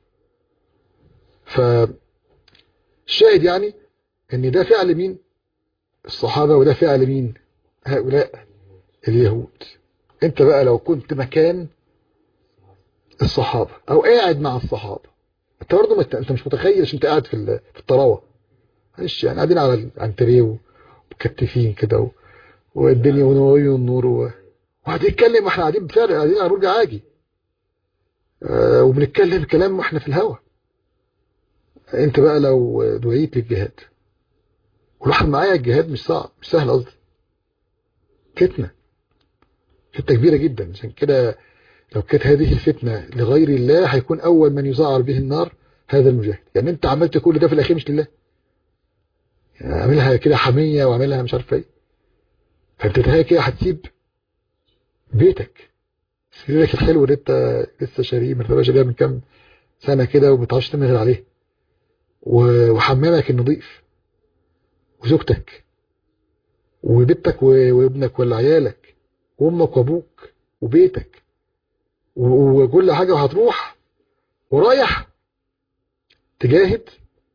S1: فالشاهد يعني ان ده فعل مين الصحابة وده فعل مين هؤلاء اليهود انت بقى لو كنت مكان الصحابة او قاعد مع الصحابة انت برضه مت... انت مش متخيل عشان انت قاعد في ال... في الطراوة معلش يعني قاعدين على الانتريه ومكتفين كده و... والدنيا ونوري والنور و... وهتتكلم واحنا قاعدين بفعل قاعدين على برج عاجي آه وبنتكلم كلام واحنا في الهوا انت بقى لو دعيت للجهاد ولاحظ معايا الجهاد مش صعب مش سهل قصدي فتنة فتنة كبيرة جدا عشان كده لو كانت هذه الفتنة لغير الله هيكون أول من يزعر به النار هذا المجاهد يعني انت عملت كل ده في الأخير مش لله يعني عاملها كده حمية وعاملها مش عارف ايه فانت تهيأ كده هتسيب بيتك سريرك الحلو اللي انت لسه شاريه مرتبة شاريه من كام سنة كده وما تعرفش تنغل عليه وحمامك النظيف وزوجتك وبنتك وابنك ولا عيالك وامك وابوك وبيتك وكل حاجة وهتروح ورايح تجاهد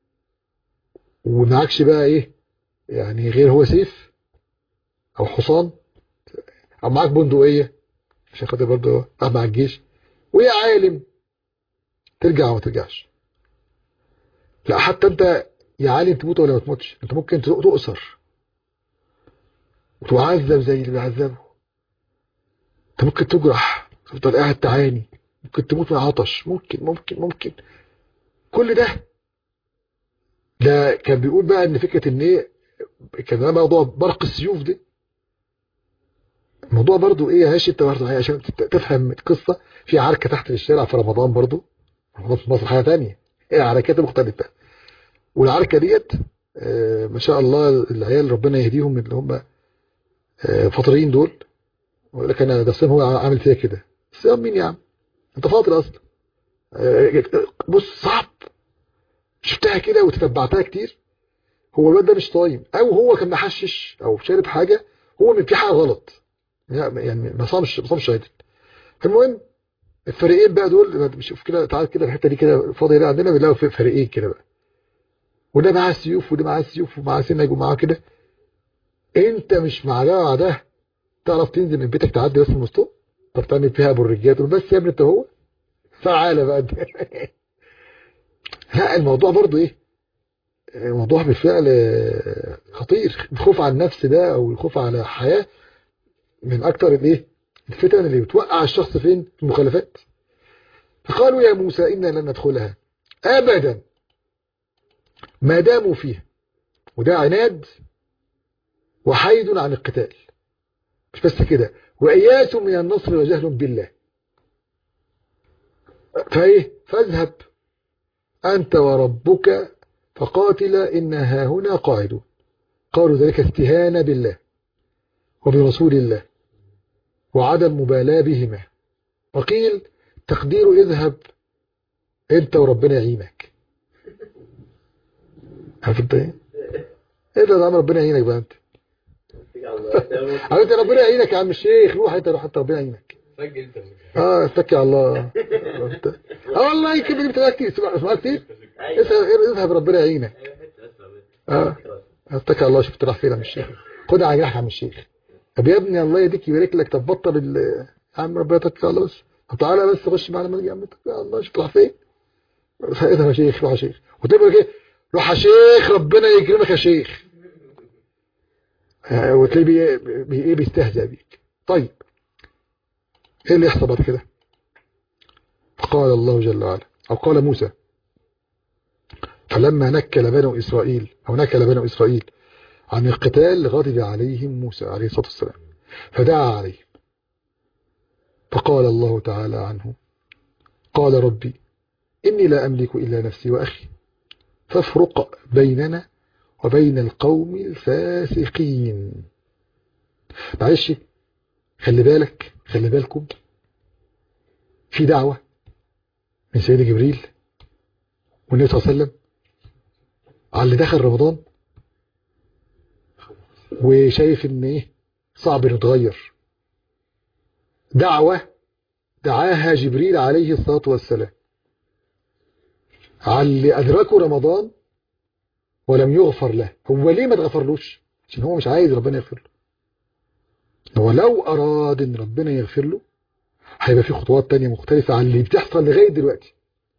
S1: ومعكش بقى ايه يعني غير هو سيف او حصان او معاك بندقية عشان خاطر برضه مع الجيش ويا عالم ترجع وما ترجعش لا حتى انت يا عالم تموت ولا ما تموتش انت ممكن تؤسر وتعذب زي اللي بيعذبه انت ممكن تجرح تفضل قاعد تعاني ممكن تموت من عطش ممكن ممكن ممكن كل ده ده كان بيقول بقى ان فكره ان ايه كان ده موضوع برق السيوف ده الموضوع برضو ايه يا هاشم انت برضو عشان تت- تفهم القصه في عركه تحت في الشارع في رمضان برضو رمضان في مصر حاجه ثانيه ايه عركات مختلفه والعركه ديت آه، ما شاء الله العيال ربنا يهديهم اللي هم آه، فاطرين دول ويقول لك انا ده الصيام هو عامل فيا كده الصيام مين يا عم انت فاطر اصلا آه، بص صعب شفتها كده وتتبعتها كتير هو الواد ده مش صايم او هو كان محشش او شارب حاجه هو من في حاجه غلط يعني ما صامش ما صامش عدل المهم الفريقين بقى دول شوف كده تعال كده الحته دي كده فاضيه لا عندنا بنلاقوا في فريقين كده بقى وده معاه سيوف وده معاه سيوف ومعاه سنج ومعاه كده انت مش مع ده مع ده تعرف تنزل من بيتك تعدي بس من وسطهم طب تعمل فيها ابو الرجال تقول بس يا ابني انت هو تعالى بقى انت لا الموضوع برضو ايه موضوع بالفعل آه، خطير الخوف على النفس ده او الخوف على الحياه من اكتر الايه الفتن اللي بتوقع الشخص فين في المخالفات فقالوا يا موسى إنا لن ندخلها أبدا ما داموا فيها وده عناد وحيد عن القتال مش بس كده وإياس من النصر وجهل بالله فإيه فاذهب أنت وربك فقاتلا إنها هنا قاعدون قالوا ذلك استهانة بالله وبرسول الله وعدم مبالاة بهما وقيل تقدير اذهب انت وربنا يعينك عارف انت ايه؟ ايه ده يا عم ربنا يعينك بقى انت عارف انت ربنا يعينك يا عم الشيخ روح انت روح انت ربنا يعينك
S2: سجل انت
S1: اه اتكي على الله اه والله يمكن بتبقى كتير اسمع كتير اذهب اذهب ربنا يعينك اه اتكي على الله شفت راح فين يا عم الشيخ خدها على جناح يا عم الشيخ طب يا ابني الله يديك يبارك لك طب بطل ال يا عم ربنا يتكي على الله بس طب تعالى بس خش معانا المسجد يا عم اتكي على الله شوف راح فين اذهب يا شيخ روح يا شيخ وتبقى ايه روح يا شيخ ربنا يكرمك يا شيخ آه، وتلاقيه بي- بي- ايه بيستهزأ بيك طيب ايه اللي يحصل بعد كده قال الله جل وعلا او قال موسى فلما نكل بنو اسرائيل او نكل بنو اسرائيل عن القتال غضب عليهم موسى عليه الصلاه والسلام فدعا عليهم فقال الله تعالى عنه قال ربي اني لا املك الا نفسي واخي فافرق بيننا وبين القوم الفاسقين معلش خلي بالك خلي بالكم في دعوة من سيدنا جبريل والنبي صلى الله عليه وسلم على اللي دخل رمضان وشايف ان ايه صعب نتغير دعوة دعاها جبريل عليه الصلاة والسلام على اللي أدركوا رمضان ولم يغفر له هو ليه ما تغفرلوش عشان هو مش عايز ربنا يغفر له هو لو أراد ان ربنا يغفر له هيبقى في خطوات تانية مختلفة عن اللي بتحصل لغاية دلوقتي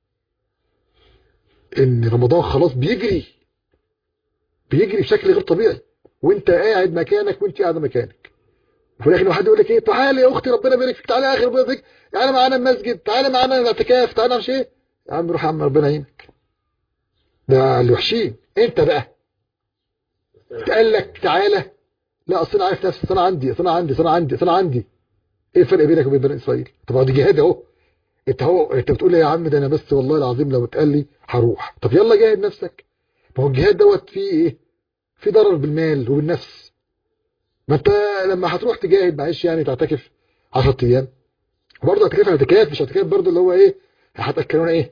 S1: ان رمضان خلاص بيجري بيجري بشكل غير طبيعي وانت قاعد مكانك وانت قاعده مكانك وفي الاخر واحد يقول لك ايه تعالى يا اختي ربنا يبارك فيك تعالى يا اخي ربنا يبارك فيك تعالى معانا المسجد تعالى معانا الاعتكاف تعالى مش ايه يا عم روح يا عم ربنا يعينك ده الوحشين انت بقى قال لك تعالى لا اصل انا عارف نفسي اصل انا عندي اصل انا عندي اصل انا عندي اصل انا عندي ايه الفرق بينك وبين بني اسرائيل طب دي جهاد اهو انت هو انت بتقول لي يا عم ده انا بس والله العظيم لو اتقال لي هروح طب يلا جاهد نفسك ما هو الجهاد دوت فيه ايه في ضرر بالمال وبالنفس ما انت لما هتروح تجاهد معلش يعني تعتكف 10 ايام وبرضه اعتكاف اعتكاف مش اعتكاف برضه اللي هو ايه هتاكلونا ايه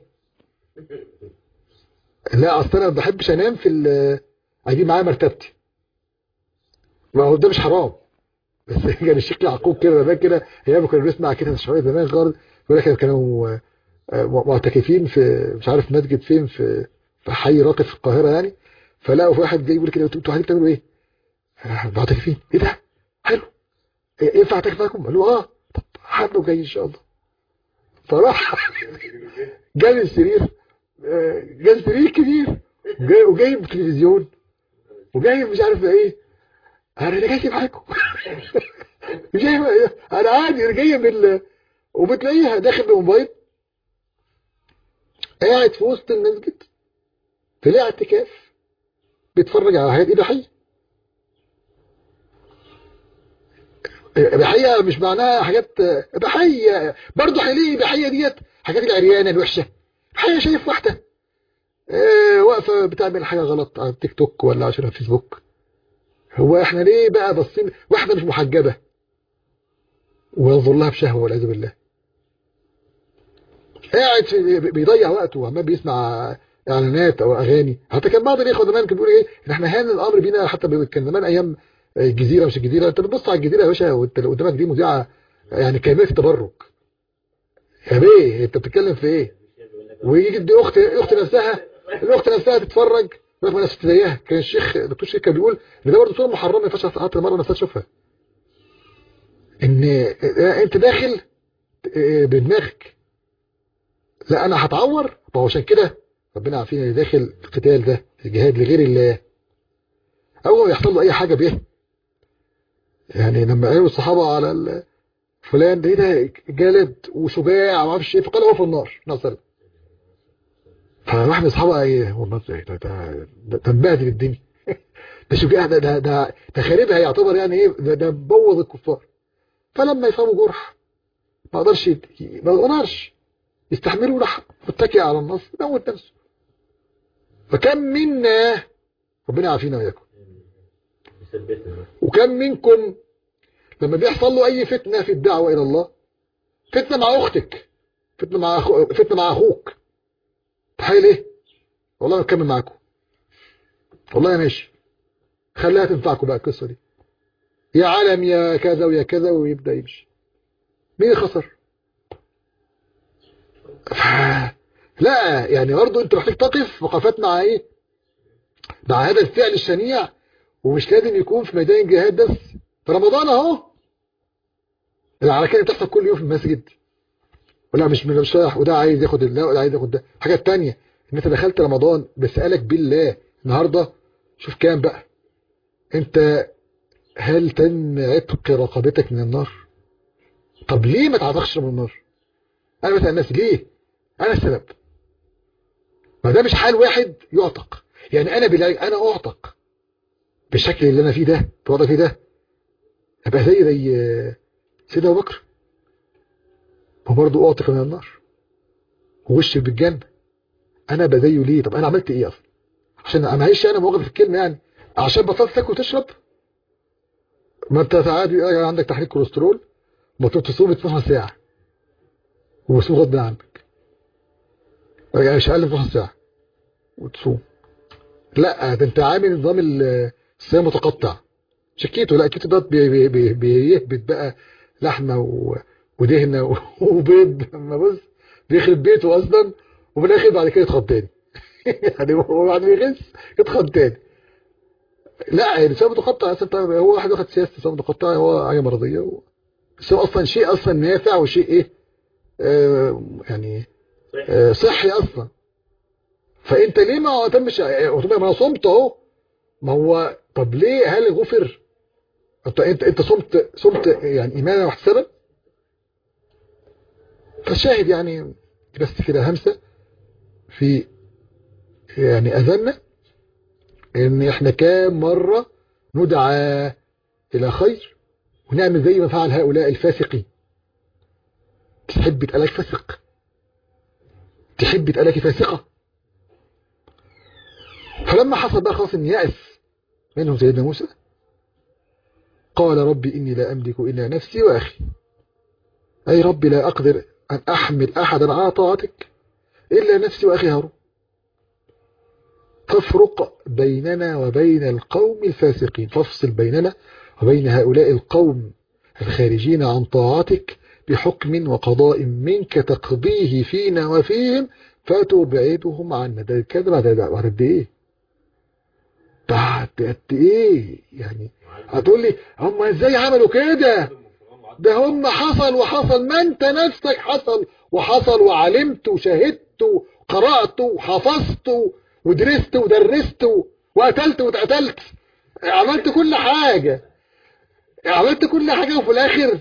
S1: لا اصل انا ما بحبش انام في ال اجيب معايا مرتبتي ما هو ده مش حرام بس كان الشيخ يعقوب كده زمان كده ايام كنا بنسمع كده شويه زمان خالص يقول لك كانوا آه، معتكفين في مش عارف مسجد فين في في حي راقي في القاهره يعني فلقوا في واحد جاي يقول كده انتوا قاعدين بتعملوا ايه؟ آه، معتكفين ايه ده؟ حلو إيه، ينفع اعتكف معاكم؟ قالوا اه طب حد جاي ان شاء الله فراح جاب السرير آه، جاب سرير كبير وجاي- وجايب تلفزيون وجايب مش عارف ايه انا اللي جاي معاكم جاي انا عادي انا جاي بال وبتلاقيها داخل بموبايل قاعد في وسط المسجد في الاعتكاف بيتفرج على حاجات اباحيه اباحيه مش معناها حاجات اباحيه برضه ليه اباحيه ديت حاجات العريانه الوحشه اباحيه شايف واحده اه واقفه بتعمل حاجه غلط على التيك توك ولا عشان الفيسبوك هو احنا ليه بقى باصين واحده مش محجبه وينظر لها بشهوه والعياذ بالله قاعد في بيضيع وقته وعمال بيسمع اعلانات او اغاني حتى كان بعض الاخوه زمان كانوا بيقولوا ايه ان احنا هان الامر بينا حتى كان زمان ايام الجزيره مش الجزيره انت بتبص على الجزيره يا باشا وانت اللي قدامك دي مذيعه يعني كلمه تبرك يا بيه انت بتتكلم في ايه ويجي دي اخت اخت نفسها الاخت نفسها تتفرج رغم نفس زيها كان الشيخ دكتور الشيخ كان بيقول ان ده برضه صوره محرمه ما ينفعش حتى المره نفسها تشوفها ان انت داخل بدماغك لا انا هتعور ما هو عشان كده ربنا عارفين اللي داخل القتال ده الجهاد لغير الله اول ما يحصل له اي حاجه به يعني لما قالوا الصحابه على فلان ده ده جلد وشجاع وما اعرفش ايه فقال هو في النار نصر فواحد من اصحابه ايه والله ده ده ده, ده مبهدل الدنيا ده شجاع ده ده ده, ده خاربها يعتبر يعني ايه ده, ده مبوظ الكفار فلما يفهموا جرح ما قدرش ما قدرش يستحملوا راح متكئ على النص موت نفسه فكم منا ربنا يعافينا وياكم وكم منكم لما بيحصل له اي فتنة في الدعوة الى الله فتنة مع اختك فتنة مع أخو... فتنة مع اخوك تحيل ايه والله نكمل معاكم والله يا ماشي خليها تنفعكم بقى القصة دي يا عالم يا كذا ويا كذا ويبدأ يمشي مين خسر ف... لا يعني برضه انت محتاج تقف وقفات مع ايه مع هذا الفعل الشنيع ومش لازم يكون في ميدان الجهاد بس في رمضان اهو العركات بتحصل كل يوم في المسجد ولا مش مش رايح وده عايز ياخد ده وده عايز ياخد ده حاجه تانية ان انت دخلت رمضان بسالك بالله النهارده شوف كام بقى انت هل تم عتق رقبتك من النار طب ليه ما تعتقش من النار انا بسال الناس ليه انا السبب ما ده مش حال واحد يعتق يعني انا بلا انا اعتق بالشكل اللي انا فيه ده الوضع فيه ده ابقى زي زي سيدنا ابو بكر هو برضه اعتق من النار ووش بالجنه انا ابقى زيه ليه طب انا عملت ايه اصلا عشان معلش انا موقف في الكلمه يعني عشان بطلت تاكل وتشرب ما انت ساعات عندك تحريك كوليسترول بطلت تصوم 12 ساعه وصوم غصب عنك يعني مش اقل من 12 ساعه وتصوم لا ده انت عامل نظام الصيام متقطع شكيته لا الكيتو ده بي بي بيهبط بقى لحمه و... ودهنه وبيض ما بص بيخرب بيته اصلا وفي الاخر بعد كده يتخض تاني يعني هو بعد ما يخس يتخض تاني لا يعني الصيام متقطع اصلا هو واحد واخد سياسه الصيام متقطع هو حاجه مرضيه و... بس هو اصلا شيء اصلا نافع وشيء ايه آه يعني آه صحي اصلا فانت ليه ما تمش ما انا صمت اهو ما هو طب ليه هل غفر انت انت انت صمت صمت يعني ايمانا واحتسابا فالشاهد يعني بس كده همسه في يعني اذنا ان احنا كام مره ندعى الى خير ونعمل زي ما فعل هؤلاء الفاسقين تحب تقلك فاسق تحب تقلك فاسقه فلما حصل بقى خلاص ان يأس منهم سيدنا موسى قال ربي إني لا أملك إلا نفسي وأخي أي ربي لا أقدر أن أحمل أحدا على طاعتك إلا نفسي وأخي هارون تفرق بيننا وبين القوم الفاسقين فافصل بيننا وبين هؤلاء القوم الخارجين عن طاعتك بحكم وقضاء منك تقضيه فينا وفيهم فتبعدهم عنا ده كده بعد بعد قد ايه بعد قد ايه يعني هتقول لي هم ازاي عملوا كده ده هم حصل وحصل ما انت نفسك حصل وحصل وعلمت وشاهدت وقرأت وحفظت ودرست ودرست وقتلت واتقتلت عملت كل حاجة عملت كل حاجة وفي الاخر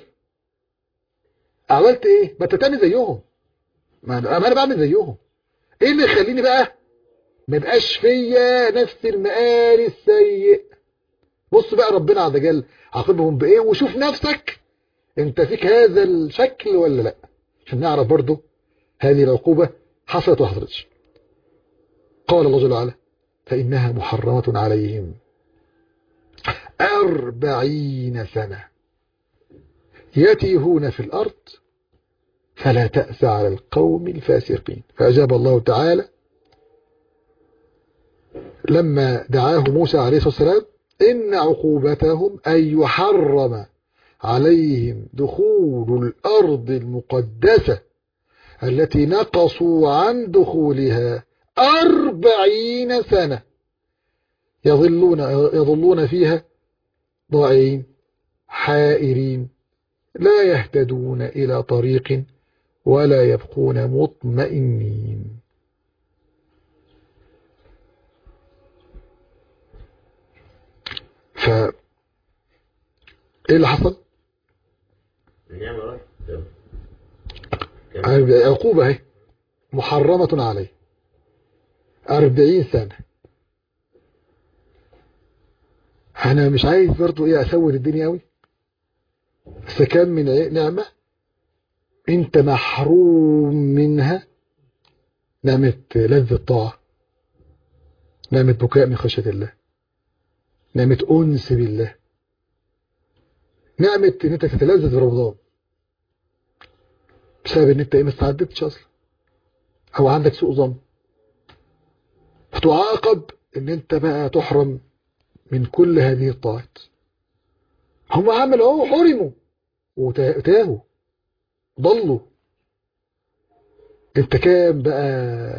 S1: عملت ايه ما انت تعمل زيهم ما انا بعمل زيهم ايه اللي يخليني بقى ما يبقاش فيا نفس المآل السيء بص بقى ربنا عز وجل عاقبهم بايه وشوف نفسك انت فيك هذا الشكل ولا لا عشان نعرف برضو هذه العقوبة حصلت ولا حصلتش قال الله جل وعلا فإنها محرمة عليهم أربعين سنة يتيهون في الأرض فلا تأس على القوم الفاسقين فأجاب الله تعالى لما دعاه موسى عليه الصلاة والسلام إن عقوبتهم أن يحرم عليهم دخول الأرض المقدسة التي نقصوا عن دخولها أربعين سنة يظلون, يظلون فيها ضائعين حائرين لا يهتدون إلى طريق ولا يبقون مطمئنين ف ايه اللي حصل
S3: النعمة راحت
S1: عقوبة اهي محرمة عليه أربعين سنة أنا مش عايز برضو إيه أسود الدنيا أوي بس كان من إيه نعمة أنت محروم منها نعمة لذة طاعة نعمة بكاء من خشية الله نعمة أنس بالله نعمة إن أنت تتلذذ برمضان بسبب إن أنت إيه ما استعدتش أصلا أو عندك سوء ظن فتعاقب إن أنت بقى تحرم من كل هذه الطاعات هم عملوا اهو حرموا وتاهوا ضلوا انت كام بقى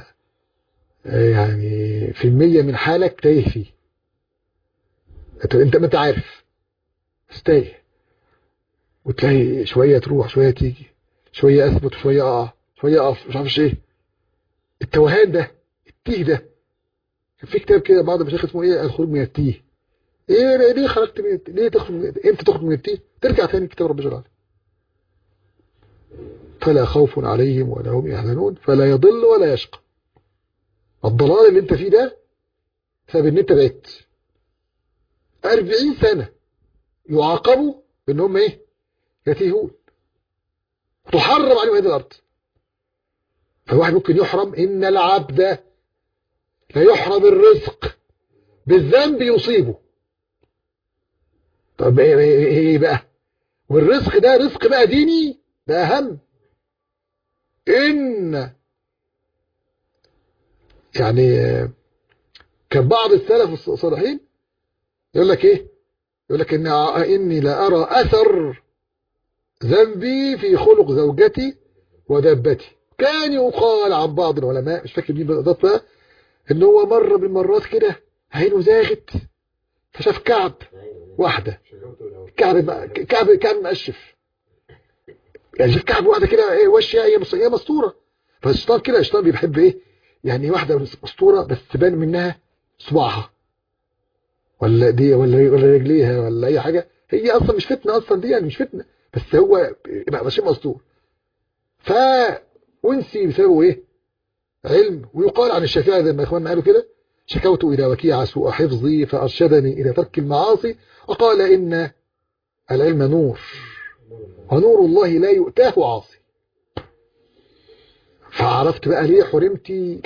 S1: يعني في المية من حالك تايه فيه انت ما انت عارف بس تايه وتلاقي شوية تروح شوية تيجي شوية اثبت وشوية اقع شوية اقف مش عارفش ايه التوهان ده التيه ده كان في كتاب كده بعض المشايخ اسمه ايه الخروج من التيه ايه ليه خرجت من التيه ليه تخرج من التيه امتى تخرج من التيه ترجع تاني كتاب رب جل فلا خوف عليهم ولا هم يحزنون فلا يضل ولا يشقى الضلال اللي انت فيه ده بسبب ان انت بعدت 40 سنة يعاقبوا ان هم ايه يتيهون تحرم عليهم هذه الارض فواحد ممكن يحرم ان العبد لا يحرم الرزق بالذنب يصيبه طب ايه, إيه, إيه بقى والرزق ده رزق بقى ديني ده اهم ان يعني كان بعض السلف الصالحين يقول لك ايه يقول لك ان اني لا ارى اثر ذنبي في خلق زوجتي ودابتي كان يقال عن بعض العلماء مش فاكر مين بالضبط بقى ان هو مره من المرات كده عينه زاغت فشاف كعب واحده كعب كعب كعب مقشف يعني شاف كعب واحده كده ايه وشها هي هي مستوره فالشيطان كده الشيطان بيحب ايه يعني واحده مستوره بس تبان منها صباعها ولا دي ولا ولا رجليها ولا اي حاجه هي اصلا مش فتنه اصلا دي يعني مش فتنه بس هو يبقى ماشي مستور ف ونسي بسببه ايه علم ويقال عن الشافعي زي ما اخواننا قالوا كده شكوت الى وكيع سوء حفظي فارشدني الى ترك المعاصي وقال ان العلم نور ونور الله لا يؤتاه عاصي فعرفت بقى ليه حرمتي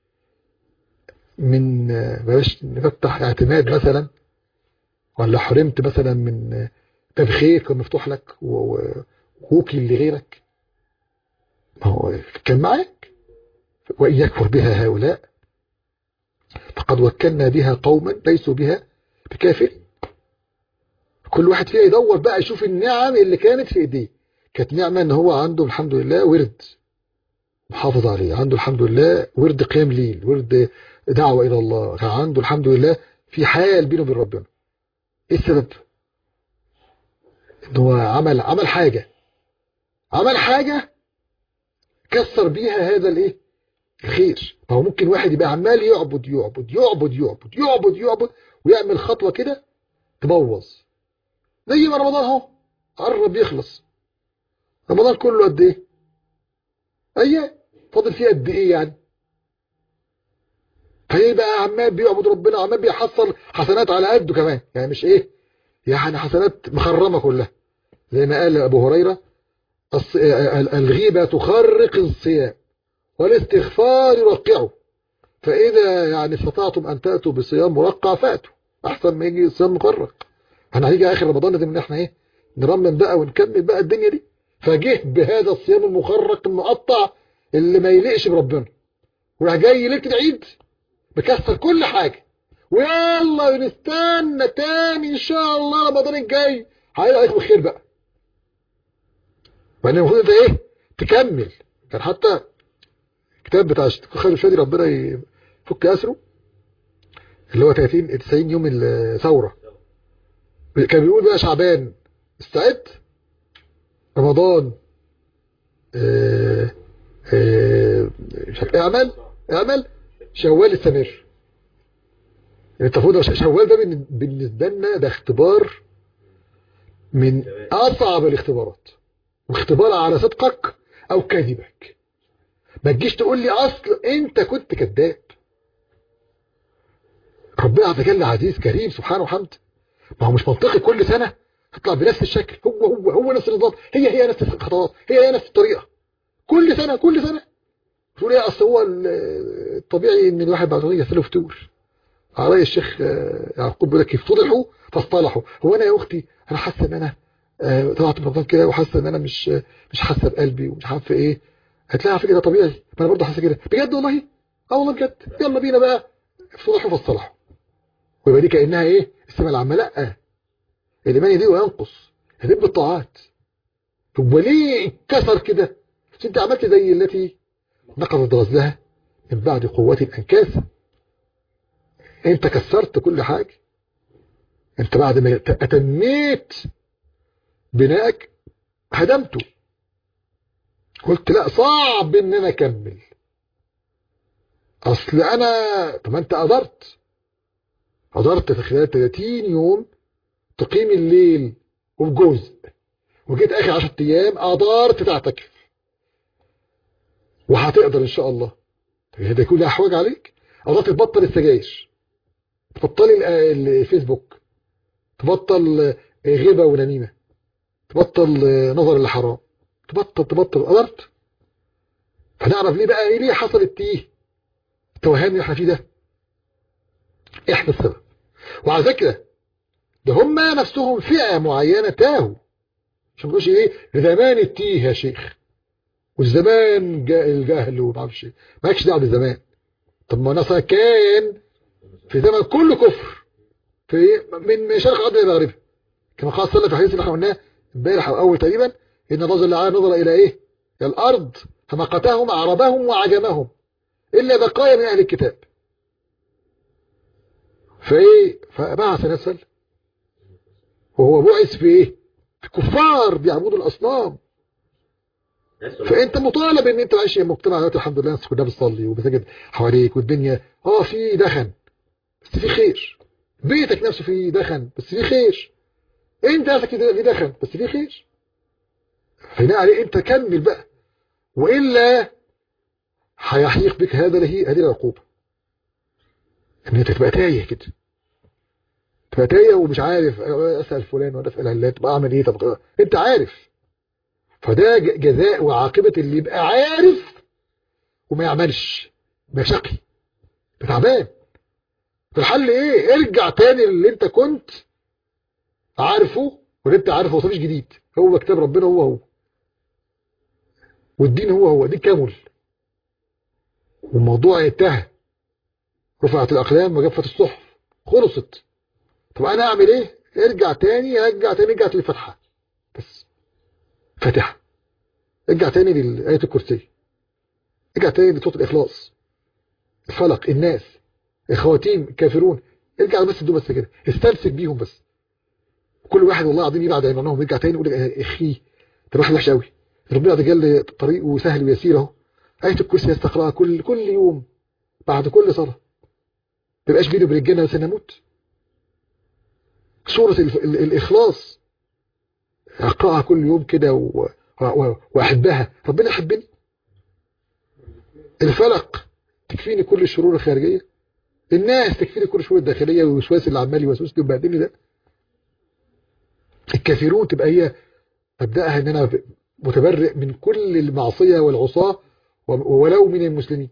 S1: من بلاش نفتح اعتماد مثلا ولا حرمت مثلا من باب خير كان مفتوح لك ووكل لغيرك ما هو كان معاك وإن يكفر بها هؤلاء فقد وكلنا بها قوما ليسوا بها بكافر كل واحد فيها يدور بقى يشوف النعم اللي كانت في ايديه كانت نعمة ان هو عنده الحمد لله ورد محافظ عليه عنده الحمد لله ورد قيام ليل ورد دعوة إلى الله كان عنده الحمد لله في حال بينه وبين ربنا ايه السبب ان هو عمل عمل حاجة عمل حاجة كسر بيها هذا الايه الخير ما هو ممكن واحد يبقى عمال يعبد يعبد يعبد يعبد يعبد يعبد ويعمل خطوة كده تبوظ زي ما رمضان اهو قرب يخلص رمضان كله قد ايه ايام فاضل فيه قد ايه يعني فيبقى عمال بيعبد ربنا عمال بيحصل حسنات على قده كمان يعني مش ايه يعني حسنات مخرمة كلها زي ما قال ابو هريرة الص- ال- الغيبة تخرق الصيام والاستغفار يرقعه فإذا يعني استطعتم أن تأتوا بصيام مرقع فأتوا أحسن ما يجي صيام مقرق احنا هنيجي آخر رمضان لازم إن احنا إيه نرمم بقى ونكمل بقى الدنيا دي فجه بهذا الصيام المخرق المقطع اللي ما يليقش بربنا وراح جاي ليلة العيد مكسر كل حاجة ويلا نستنى تاني إن شاء الله رمضان الجاي هيلاقي عليكم الخير بقى مع ان المفروض انت ايه تكمل كان حتى الكتاب بتاع خير الشادي ربنا يفك اسره اللي هو 30 90 يوم الثوره كان بيقول بقى شعبان استعد رمضان آه آه مش عارف اعمل اعمل شوال استمر يعني المفروض شوال ده بالن- بالنسبه لنا ده اختبار من اصعب الاختبارات واختبار على صدقك او كذبك ما تجيش تقول لي اصل انت كنت كذاب ربنا عز وجل عزيز كريم سبحانه وحمد ما هو مش منطقي كل سنه تطلع بنفس الشكل هو هو هو نفس النظام هي هي نفس الخطوات هي هي نفس الطريقه كل سنه كل سنه تقول ايه اصل هو ال- الطبيعي ان الواحد بعد ما يغسله فطور على رأي الشيخ آه، يعقوب بيقول لك افتضحوا فاصطلحوا هو انا يا اختي انا حاسه ان انا آه، طلعت من رمضان كده وحاسه ان انا مش مش حاسه بقلبي ومش عارفه ايه هتلاقي على فكره ده طبيعي ما انا برضه حاسه كده بجد والله اه والله بجد يلا بينا بقى افتضحوا فاصطلحوا ويبقى دي كانها ايه السماء العامه لا الايمان يزيد وينقص يزيد بالطاعات طب وليه اتكسر كده بس انت عملت زي التي نقضت غزلها من بعد قوة أنكاسا انت كسرت كل حاجة انت بعد ما اتميت بنائك هدمته قلت لا صعب ان انا اكمل اصل انا طب ما انت قدرت قدرت في خلال 30 يوم تقيم الليل وبجزء وجيت اخر 10 ايام قدرت تعتكف وهتقدر ان شاء الله ده يكون لها حواج عليك قدرت تبطل السجاير تبطلي ال- الفيسبوك تبطل غيبة ونميمة تبطل نظر للحرام تبطل تبطل قدرت فنعرف ليه بقى ليه حصل التيه التوهان اللي احنا فيه ده احنا السبب وعلى فكرة ده هم نفسهم فئة معينة تاهوا مش بنقولش ايه زمان التيه يا شيخ والزمان جاء الجهل وما اعرفش ايه مالكش دعوه بالزمان طب ما نصر كان في زمن كله كفر في من شرق الارض الى مغربها كما قال صلى الله عليه وسلم في الحديث اللي احنا قلناه امبارح او اول تقريبا ان الرجل لعان نظر الى ايه؟ الى الارض فمقتهم عربهم وعجمهم الا بقايا من اهل الكتاب فايه فبعث نسل وهو بعث في ايه؟ في كفار بيعبدوا الاصنام فانت مطالب ان انت عايش في مجتمع دلوقتي الحمد لله الناس كلها بتصلي وبتسجد حواليك والدنيا اه في دخن بس في خير بيتك نفسه فيه دخن بس في خير انت نفسك في دخن بس في خير فهنا عليه انت كمل بقى والا هيحيق بك هذا له هذه العقوبه ان انت تبقى تايه كده تبقى تايه ومش عارف اسال فلان ولا اسال علان طب اعمل ايه طب انت عارف فده ج- جزاء وعاقبة اللي يبقى عارف وما يعملش يبقى شقي يبقى تعبان فالحل ايه ارجع تاني اللي انت كنت عارفه واللي انت عارفه هو مش جديد هو كتاب ربنا هو هو والدين هو هو دي كامل والموضوع انتهى رفعت الاقلام وجفت الصحف خلصت طب انا اعمل ايه ارجع تاني ارجع تاني ارجع للفتحه بس فاتحة ارجع تاني للآية الكرسي ارجع تاني لصوت الإخلاص الفلق الناس الخواتيم الكافرون ارجع بس دول بس كده استمسك بيهم بس كل واحد والله العظيم يبعد عن عنهم يرجع تاني يقول يا اخي ده الواحد وحش قوي ربنا عز وجل طريقه سهل ويسير اهو آية الكرسي يستقرأها كل كل يوم بعد كل صلاة ما يبقاش بيني وبين الجنة بس نموت سورة ال- ال- الإخلاص اقراها كل يوم كده و... و... واحبها ربنا يحبني الفلق تكفيني كل الشرور الخارجيه الناس تكفيني كل شويه الداخليه والوسواس اللي عمال يوسوس لي وبهدلني ده الكافرون تبقى هي ابداها ان انا متبرئ من كل المعصيه والعصاه ولو من المسلمين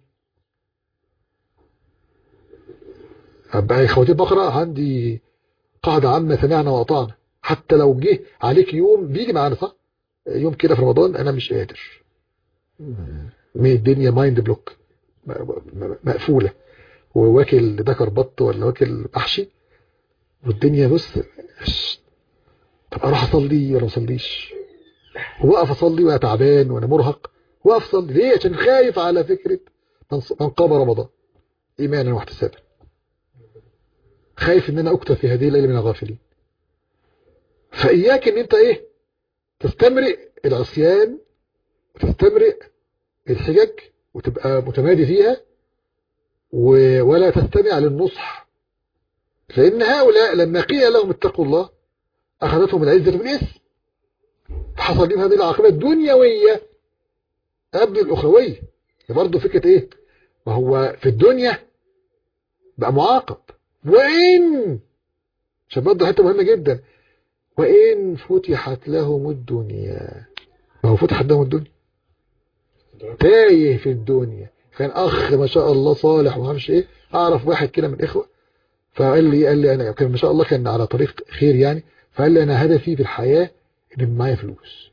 S1: أبقى خواتيم بقرة عندي قاعدة عامة سمعنا وأطعنا حتى لو جه عليك يوم بيجي معانا صح يوم كده في رمضان أنا مش قادر من الدنيا مايند بلوك مقفولة وواكل ذكر بط ولا واكل محشي والدنيا بص طب اروح اصلي ولا ما اصليش واقف اصلي وانا تعبان وانا مرهق واقف اصلي ليه عشان خايف على فكره من قام رمضان ايمانا واحتسابا خايف ان انا اكتب في هذه الليله من الغافلين فاياك ان انت ايه تستمرئ العصيان وتستمرئ الحجج وتبقى متمادي فيها ولا تستمع للنصح لان هؤلاء لما قيل لهم اتقوا الله اخذتهم العزه بالاسم فحصل لهم هذه العاقبه الدنيويه قبل الاخرويه برضه فكره ايه ما هو في الدنيا بقى معاقب وإن عشان برضه حته مهمه جدا وإن فتحت لهم الدنيا ما هو فتحت لهم الدنيا تايه في الدنيا كان أخ ما شاء الله صالح وما اعرفش إيه أعرف واحد كده من الإخوة فقال لي قال لي أنا كان ما شاء الله كان على طريق خير يعني فقال لي أنا هدفي في الحياة إن معايا فلوس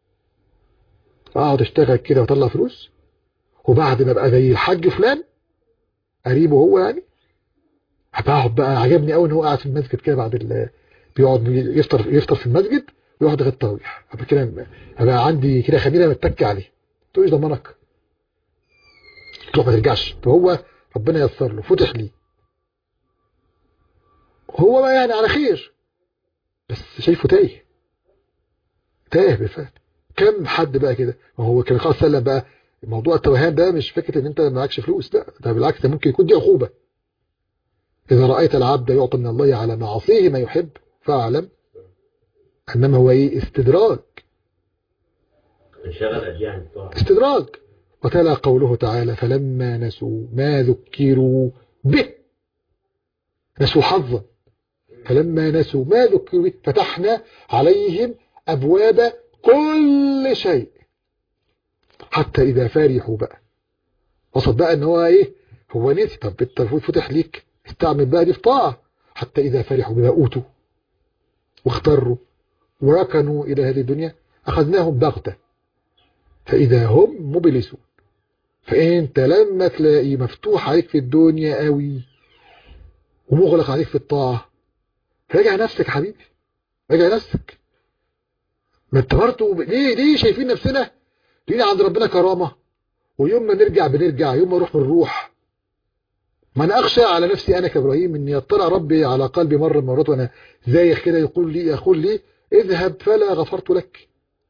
S1: أقعد أشتغل كده وأطلع فلوس وبعد ما أبقى زي الحاج فلان قريبه هو يعني هبقعد بقى عجبني قوي ان هو قاعد في المسجد كده بعد ال... بيقعد يفطر يفطر في المسجد ويقعد لغايه التراويح ابقى كده ابقى عندي كده خميره متكي عليه تقول ايش ضمنك تروح ما ترجعش فهو ربنا ييسر له فتح لي هو بقى يعني على خير بس شايفه تايه تايه بالفعل كم حد بقى كده ما هو كان خلاص سلم بقى موضوع التوهان ده مش فكره ان انت معكش فلوس لا ده بالعكس ده ممكن يكون دي عقوبه إذا رأيت العبد يعطي من الله على معاصيه ما يحب فاعلم أنما هو إيه استدراج
S3: انشغل أجيال الطاعة
S1: استدراج وتلا قوله تعالى فلما نسوا ما ذكروا به نسوا حظا فلما نسوا ما ذكروا به فتحنا عليهم أبواب كل شيء حتى إذا فرحوا بقى وصل بقى ان هو ايه هو نسي طب انت فتح ليك استعمل بقى دي في طاعة حتى إذا فرحوا بما أوتوا واختروا وركنوا إلى هذه الدنيا أخذناهم بغتة فإذا هم مبلسون فأنت لما تلاقي مفتوح عليك في الدنيا قوي ومغلق عليك في الطاعة راجع نفسك يا حبيبي راجع نفسك ما انت برضه ليه ليه شايفين نفسنا لينا عند ربنا كرامة ويوم ما نرجع بنرجع يوم ما نروح بنروح ما انا اخشى على نفسي انا كابراهيم ان يطلع ربي على قلبي مرة من مرات وانا زايخ كده يقول لي يقول لي اذهب فلا غفرت لك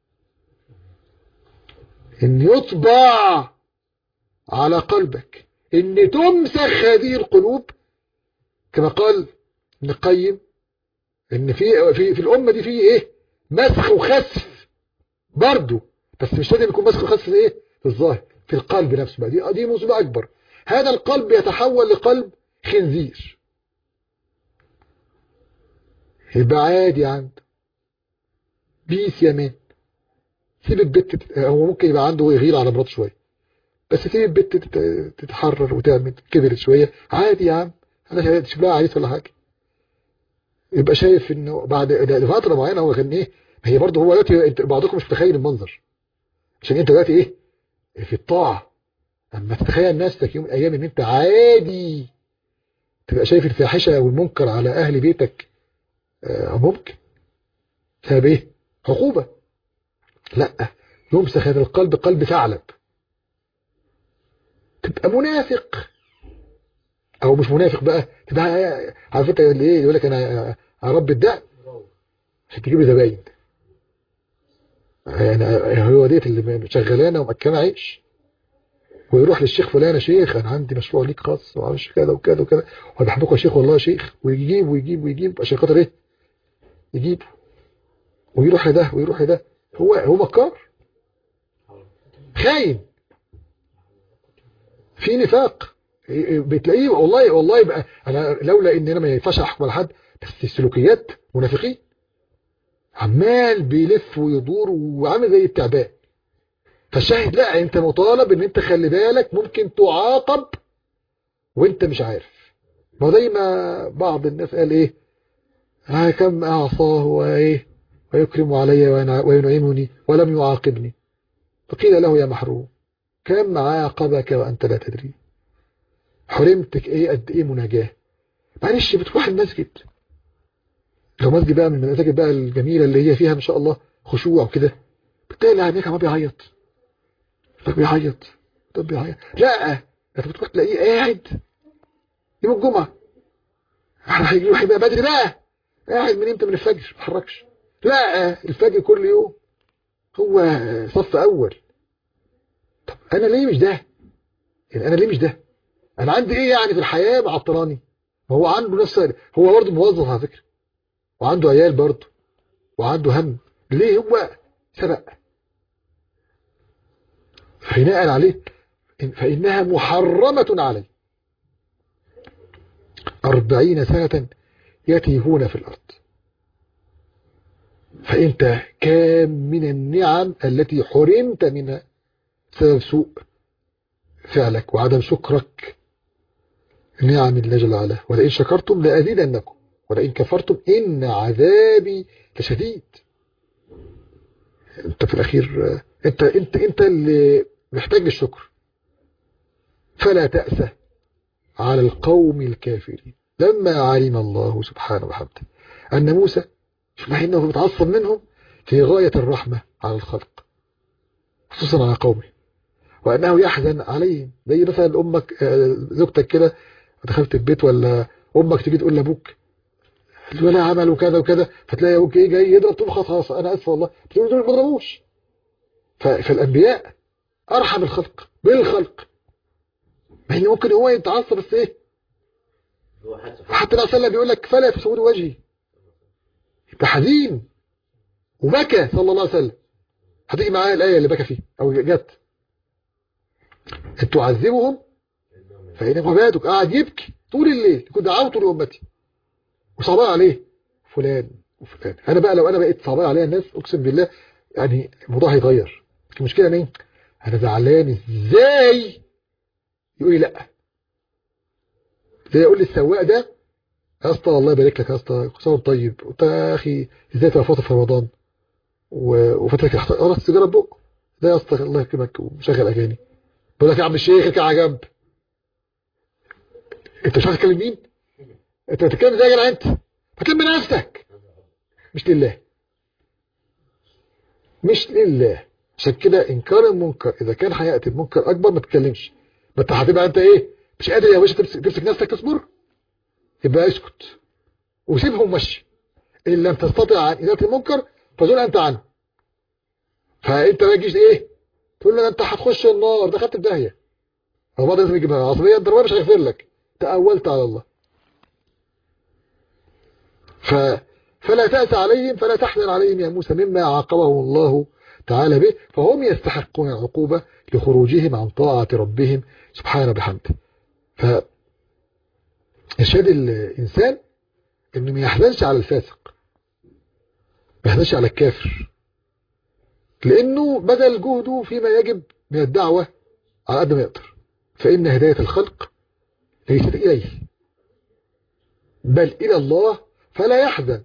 S1: ان يطبع على قلبك ان تمسخ هذه القلوب كما قال ابن القيم ان في في في الامه دي في ايه مسخ وخسف برضه بس مش لازم يكون مسخ وخسف ايه في الظاهر في القلب نفسه بقى دي دي مصيبه اكبر هذا القلب يتحول لقلب خنزير يبقى عادي عند بيس يا مان سيب البت هو ممكن يبقى عنده يغير على مراته شويه بس سيب البت تتحرر وتعمل كبرت شويه عادي يا عم انا تشوف لها عريس ولا حاجه يبقى شايف انه بعد فتره معينه هو كان ايه هي برضه هو دلوقتي بعضكم مش متخيل المنظر عشان انت دلوقتي ايه في الطاعه اما تتخيل نفسك يوم من الايام ان انت عادي تبقى شايف الفاحشه والمنكر على اهل بيتك آه ممكن بسبب ايه عقوبه لا يمسخ هذا القلب قلب ثعلب تبقى منافق او مش منافق بقى تبقى عارف انت اللي ايه يقول لك انا اربي الدقن عشان تجيب لي زباين يعني هو ديت اللي شغلانه ومكنه عيش ويروح للشيخ فلان يا شيخ انا عندي مشروع ليك خاص وعارفش كذا وكذا وكذا وانا بحبكم يا شيخ والله يا شيخ ويجيب ويجيب ويجيب عشان خاطر ايه يجيب ويروح لده ويروح لده هو هو مكار خاين في نفاق بتلاقيه والله والله بقى انا لولا ان انا ما ينفعش احكم على حد بس السلوكيات منافقين عمال بيلف ويدور وعامل زي التعبان فالشاهد لا انت مطالب ان انت خلي بالك ممكن تعاقب وانت مش عارف ما زي ما بعض الناس قال ايه ها كم اعصاه وايه ويكرم علي وينعمني ولم يعاقبني فقيل له يا محروم كم عاقبك وانت لا تدري حرمتك ايه قد ايه مناجاه معلش بتروح المسجد لو مسجد بقى من المساجد بقى الجميله اللي هي فيها ما شاء الله خشوع وكده بتلاقي اللي هناك ما بيعيط طب بيعيط طب بيعيط لا انت بتروح تلاقيه قاعد يوم الجمعه هيروح يبقى بدري بقى قاعد من امتى من الفجر ما اتحركش لا الفجر كل يوم هو صف اول طب انا ليه مش ده يعني انا ليه مش ده انا عندي ايه يعني في الحياه معطلاني هو عنده نفس هو برضه موظف على فكره وعنده عيال برضه وعنده هم ليه هو سبق بناء عليه فإنها محرمة عليه أربعين سنة يتيهون في الأرض فأنت كام من النعم التي حرمت منها بسبب سوء فعلك وعدم شكرك نعم الله جل وعلا ولئن شكرتم لأزيدنكم ولئن كفرتم إن عذابي لشديد انت في الأخير انت انت انت اللي محتاج للشكر فلا تأسى على القوم الكافرين لما علم الله سبحانه وحمده أن موسى مع أنه متعصب منهم في غاية الرحمة على الخلق خصوصا على قومه وأنه يحزن عليهم زي مثلا أمك زوجتك كده دخلت البيت ولا أمك تيجي تقول لأبوك ولا عمل وكذا وكذا فتلاقي أبوك إيه جاي يضرب تقول خلاص أنا أسف والله تقول دول ما ضربوش فالأنبياء أرحم الخلق بالخلق مع إن ممكن هو يتعصب بس إيه حتى النبي صلى بيقول لك فلا تسود وجهي يبقى حزين وبكى صلى الله عليه وسلم هتيجي معايا الآية اللي بكى فيها أو جت إن تعذبهم فإنهم عبادك قاعد يبكي طول الليل يكون دعوته لأمتي وصعبان عليه فلان وفلان أنا بقى لو أنا بقيت صعبان عليها الناس أقسم بالله يعني الموضوع هيتغير المشكلة مين أنا زعلان إزاي يقول لي لأ زي يقول لي السواق ده يا اسطى الله يبارك لك يا اسطى كل طيب انت يا اخي ازاي توفيت في رمضان وفترك خلاص السيجاره بقه ده يا اسطى الله يكرمك ومشغل اغاني بقول لك يا عم الشيخ اركع على جنب انت مش عارف تكلم مين انت بتتكلم ازاي يا جدع انت بتكلم نفسك مش لله مش لله عشان كده انكار المنكر اذا كان هياتي بمنكر اكبر ما تتكلمش ما انت هتبقى انت ايه مش قادر يا باشا تمسك, تمسك نفسك تصبر يبقى اسكت وسيبهم مشي ان لم تستطع عن ازاله المنكر فزول انت عنه فانت ما تجيش ايه تقول له انت هتخش النار دخلت في داهيه او بعض لازم يجيبها عصبيه الضربه مش هيغفر لك تاولت على الله ف فلا تأس عليهم فلا تحزن عليهم يا موسى مما عاقبهم الله تعالى به فهم يستحقون العقوبة لخروجهم عن طاعة ربهم سبحانه بحمده ف إرشاد الإنسان إنه ما يحزنش على الفاسق ما يحزنش على الكافر لأنه بذل جهده فيما يجب من الدعوة على قد ما يقدر فإن هداية الخلق ليست إليه بل إلى الله فلا يحزن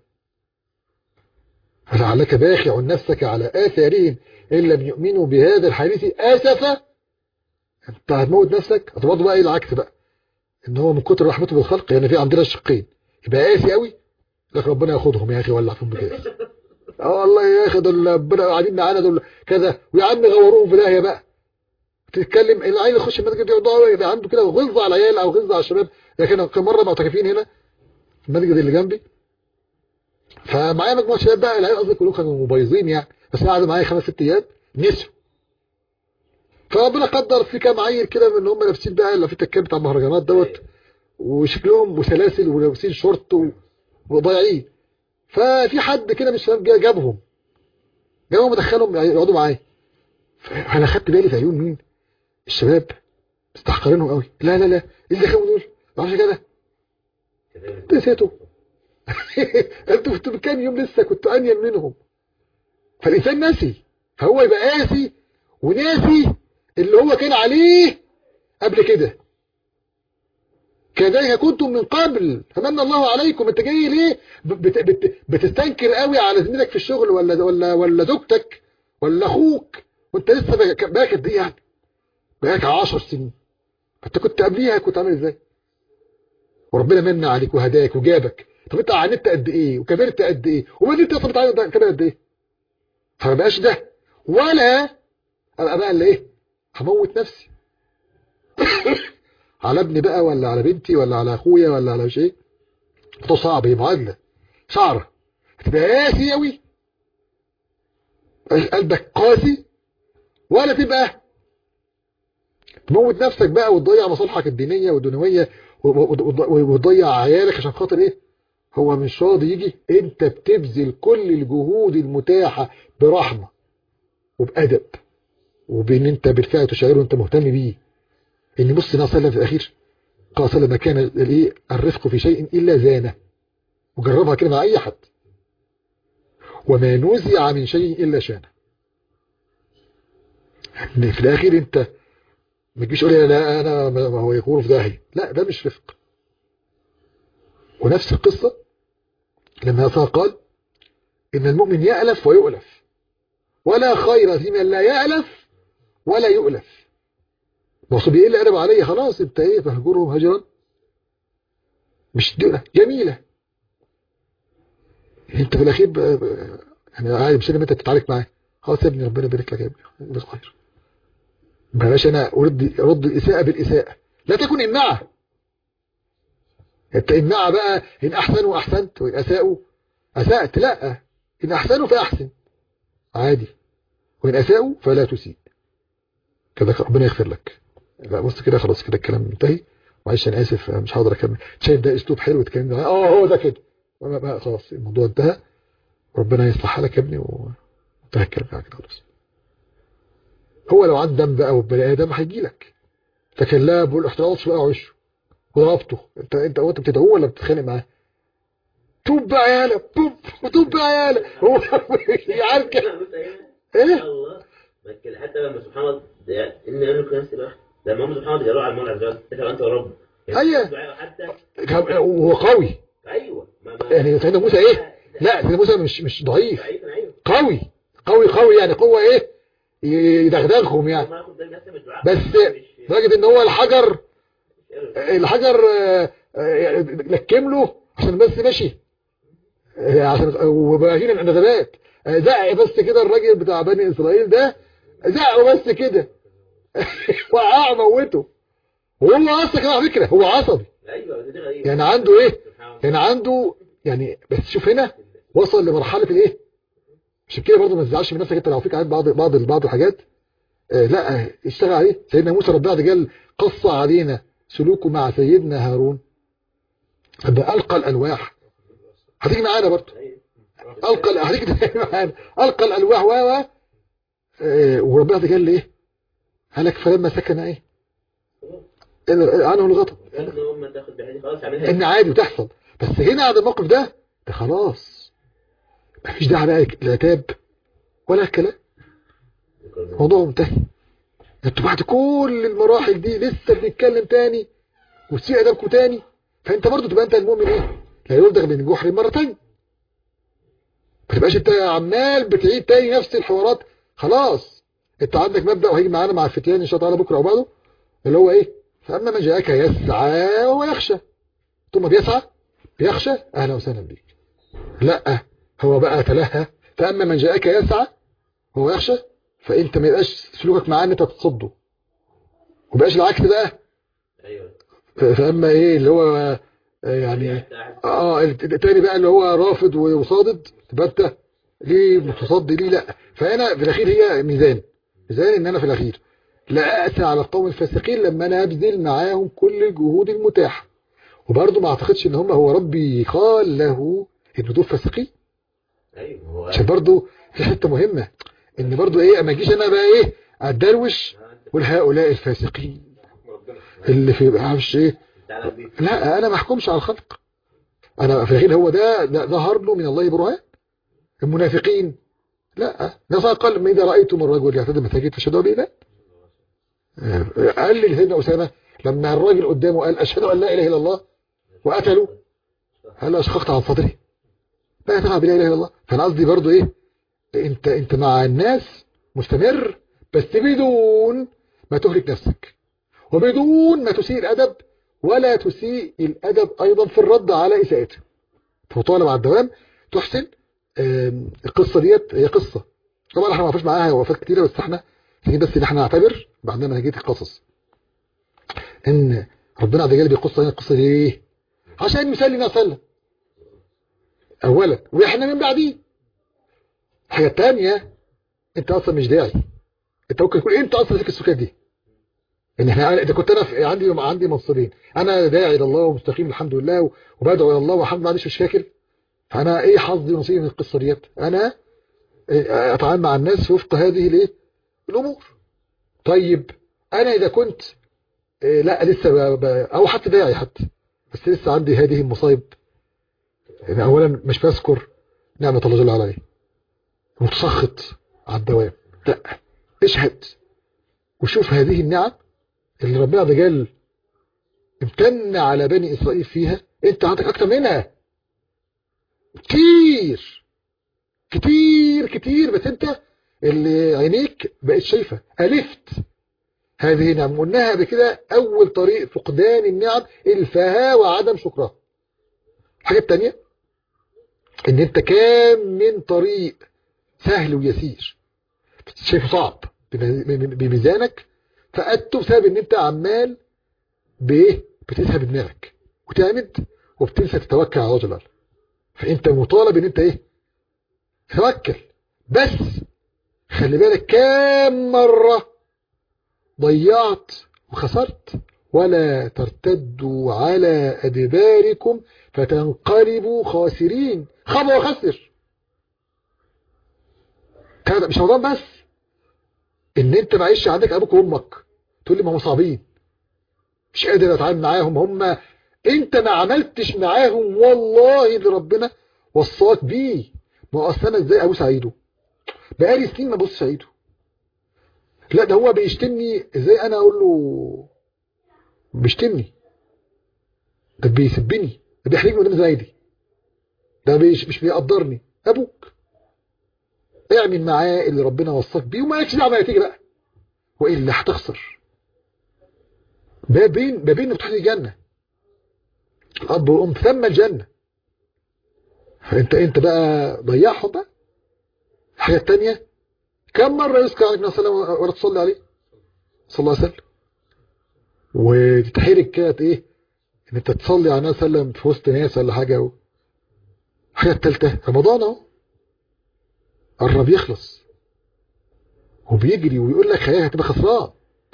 S1: فلعلك باخع نفسك على آثارهم إن لم يؤمنوا بهذا الحديث آسفا أنت هتموت نفسك هتبقى بقى إيه العكس بقى إن هو من كتر رحمته بالخلق يعني في عندنا الشقين يبقى قاسي قوي لك ربنا ياخدهم يا أخي ولا فيهم بكاس اه والله يا أخي دول ربنا قاعدين معانا دول كذا ويا عم غوروهم في داهية بقى تتكلم العيل يخش المسجد يبقى عنده كده غلظة على العيال أو غلظة على الشباب لكن كان مرة معتكفين هنا في المسجد اللي جنبي فمعايا مجموعه شباب بقى العيال قصدي كلهم كانوا مبيضين يعني بس قعدوا معايا خمس ست ايام نسوا فربنا قدر في كام عيل كده من هم لابسين بقى اللي في التكات بتاع المهرجانات دوت وشكلهم وسلاسل ولابسين شورت وضايعين ففي حد كده مش فاهم جابهم جابهم ودخلهم يقعدوا معايا فانا خدت بالي في عيون مين الشباب مستحقرينهم قوي لا لا لا ايه اللي خافوا دول ما اعرفش كده
S3: كذلك
S1: نسيته انتوا كنتوا كام يوم لسه كنتوا انيم منهم فالانسان ناسي فهو يبقى قاسي وناسي اللي هو كان عليه قبل كده كذلك كنتم من قبل فمن الله عليكم انت جاي ليه بت بت بتستنكر قوي على زميلك في الشغل ولا ولا ولا زوجتك ولا اخوك وانت لسه بقى- بقالك قد ايه يعني بقالك 10 سنين انت كنت قبليها كنت عامل ازاي وربنا من عليك وهداك وجابك طب انت عانيت قد ايه وكبرت قد ايه وبعدين انت اصلا بتعاني ده- كده قد ايه فما بقاش ده ولا ابقى بقى اللي ايه هموت نفسي على ابني بقى ولا على بنتي ولا على اخويا ولا على شيء ده صعب هي معادله شعره هتبقى قاسي قوي قلبك قاسي ولا تبقى تموت نفسك بقى وتضيع مصالحك الدينيه والدنيويه و- و- و- وتضيع عيالك عشان خاطر ايه هو مش راضي يجي انت بتبذل كل الجهود المتاحه برحمه وبادب وبان انت بالفعل تشعره انت مهتم بيه ان بص النبي صلى الله عليه وسلم في الاخير قال صلى الله عليه وسلم ما كان الايه الرفق في شيء الا زانه وجربها كده مع اي حد وما نزع من شيء الا شانه ان في الاخير انت ما تجيش تقول لي لا انا ما ما هو يكون في داهيه لا ده مش رفق ونفس القصه لما صار قال ان المؤمن يألف ويؤلف ولا خير في من لا يألف ولا يؤلف بص ايه اللي قلب عليا خلاص انت ايه فهجرهم هجرا مش دولة جميلة انت في الاخير ب- ب- يعني عادي مش لما انت تتعارك معاه خلاص يا ابني ربنا يبارك لك يا ابني جزاك خير بلاش انا ارد ارد الاساءة بالاساءة لا تكن امعة انت امعة بقى ان احسنوا احسنت وان اساءوا اسأت لا ان احسنوا فاحسن عادي وان اساءوا فلا تسيء كده ربنا يغفر لك لا بص كده خلاص كده الكلام منتهي معلش انا اسف مش هقدر اكمل شايف ده اسلوب حلو تكلم اه هو ده كده ما- ما- خلاص الموضوع انتهى ربنا يصلح حالك يا ابني وانتهى الكلام معاك كده خلاص هو لو عنده دم بقى والبني ادم هيجي لك لكن لا بقول احترامش بقى وشه وضربته انت انت هو انت بتدعوه ولا بتتخانق معاه توب بقى يا هلا توب وتوب بقى يا هلا هو يعارك ايه
S3: الله لكن حتى لما سبحان الله ده- ان انا في نفس الوقت لما هم سبحان الله جروا على المولى عز وجل ذكر انت ورب
S1: أيوة.
S3: الدعاء حتى
S1: وهو قوي
S3: ايوه ما ما
S1: يعني سيدنا موسى ايه لا سيدنا موسى مش مش ضعيف
S3: ضعيف ايوه
S1: قوي قوي قوي يعني قوة ايه يدغدغهم يعني
S3: ما اخد بالي بس من الدعاء
S1: بس
S3: مش-
S1: لدرجة ان هو الحجر
S3: مش-
S1: الحجر آه، آه، لكم له عشان بس ماشي آه، عشان وبقى هنا الندبات آه، زق بس كده الراجل بتاع بني اسرائيل ده زقه بس كده وقع موته وهو اصلا كده على فكره هو عصبي
S3: ايوه دي غريبه
S1: يعني عنده ايه
S3: سبحان الله.
S1: يعني عنده يعني بس شوف هنا وصل لمرحله الايه عشان كده برضه ما تزعلش من نفسك انت لو فيك عاد بعض بعض بعض الحاجات آه لا آه، اشتغل عليه سيدنا موسى ربنا عز وجل قص علينا سلوكه مع سيدنا هارون ده القى الالواح هتيجي معانا برضه
S3: أيوة.
S1: القى هتيجي معانا القى الالواح و و آه، وربنا عز وجل ايه قال لك فلما سكن ايه إن- عنه الغضب
S3: قال له اما تاخد بهذه خلاص اعملها
S1: ان عادي وتحصل بس هنا عند الموقف ده ده خلاص مفيش داعي بقى لا تاب ولا كلام الموضوع منتهي انتوا بعد كل المراحل دي لسه بنتكلم تاني وتسيء ادبكم تاني فانت برضو تبقى انت المؤمن ايه لا يلدغ من جحر مرة تانية ما تبقاش انت عمال بتعيد تاني نفس الحوارات خلاص انت عندك مبدأ وهيجي معانا مع الفتيان ان شاء الله تعالى بكره او بعده اللي هو ايه فاما من جاءك يسعى وهو يخشى ثم بيسعى بيخشى اهلا وسهلا بيك لا هو بقى تلهى فاما من جاءك يسعى وهو يخشى فانت ما يبقاش سلوكك معاه ان انت تصده وبقاش العكس بقى
S3: ايوه
S1: ف- فاما ايه اللي هو آه، يعني اه التاني بقى اللي هو رافض وصادد تبقى انت ليه متصدي ليه لا فانا في الاخير هي ميزان ميزان ان انا في الاخير لا اسى على القوم الفاسقين لما انا ابذل معاهم كل الجهود المتاحه وبرضه ما اعتقدش ان هم هو ربي قال له ان دول فاسقين
S3: ايوه هو
S1: عشان برضه في حته مهمه ان برضه ايه ما اجيش انا بقى ايه اتدروش قول هؤلاء الفاسقين
S2: ربنا
S1: اللي في معرفش ايه
S3: تعالى بيه
S1: لا انا ما احكمش على الخلق انا في الحين هو ده ده ظهر له من الله برهان المنافقين لا نصر قال ما اذا رايتم الرجل يعتدي مساجد فشهدوا به لا قال لي سيدنا اسامه لما الراجل قدامه قال اشهد ان لا اله الا الله وقتله قال له اشققت عن صدري لا تقع بلا اله الا الله فانا قصدي برضو ايه انت انت مع الناس مستمر بس بدون ما تهلك نفسك وبدون ما تسيء الادب ولا تسيء الادب ايضا في الرد على اساءته فطالب على الدوام تحسن آم، القصه ديت هي قصه طبعا احنا ما فيش معاها وفات كتيره بس احنا محتاجين بس ان احنا نعتبر بعد ما نجيت القصص ان ربنا عز وجل بيقص لنا القصه دي ليه؟ عشان مثال لنا سلم اولا واحنا من بعديه الحاجه الثانيه انت اصلا مش داعي انت ممكن تكون انت اصلا فيك السكات دي ان احنا اذا كنت انا في عندي عندي منصبين انا داعي الى الله ومستقيم الحمد لله وبدعو الى الله والحمد لله ما عنديش مشاكل فانا ايه حظي ونصيبي من القصه ديت انا إيه، اتعامل مع الناس وفق هذه الايه الامور طيب انا اذا كنت إيه، لا لسه ب... ب... او حتى داعي حتى بس لسه عندي هذه المصايب يعني اولا مش بذكر نعمه الله جل وعلا متسخط على الدوام لا اشهد وشوف هذه النعم اللي ربنا عز وجل امتن على بني اسرائيل فيها انت عندك اكتر منها كتير كتير كتير بس انت اللي عينيك بقت شايفه الفت هذه نعم قلناها بكده اول طريق فقدان النعم الفها وعدم شكرها الحاجه الثانيه ان انت كام من طريق سهل ويسير شايفه صعب بميزانك فقدته بسبب ان انت عمال بايه بتسحب دماغك وتعمد وبتنسى تتوكل على الله جل وعلا فانت مطالب ان انت ايه توكل بس خلي بالك كام مرة ضيعت وخسرت ولا ترتدوا على أدباركم فتنقلبوا خاسرين خاب وخسر كان مش رمضان بس ان انت معيش عندك ابوك وامك تقول لي ما هم صعبين مش قادر اتعامل معاهم هم انت ما عملتش معاهم والله اللي ربنا وصاك بيه ما هو اصل انا ازاي ابوس ايده بقالي سنين ما ابصش ايده لا ده هو بيشتمني ازاي انا اقول له بيشتمني ده بيسبني ده بيحرجني قدام زايدي ده بيش مش بيقدرني ابوك اعمل معاه اللي ربنا وصاك بيه ومالكش دعوه بقى تيجي بقى والا هتخسر بابين بابين مفتوحين الجنه الاب والام ثم الجنه فانت انت بقى ضيعهم بقى الحاجه الثانيه كم مره يذكر عليك النبي صلى الله عليه وسلم ولا تصلي عليه صلى الله عليه وسلم وتتحرك كده ايه ان انت تصلي على النبي صلى الله عليه وسلم في وسط ناس ولا حاجه و... الحاجه الثالثه رمضان اهو قرب يخلص وبيجري ويقول لك خيالك هتبقى خسران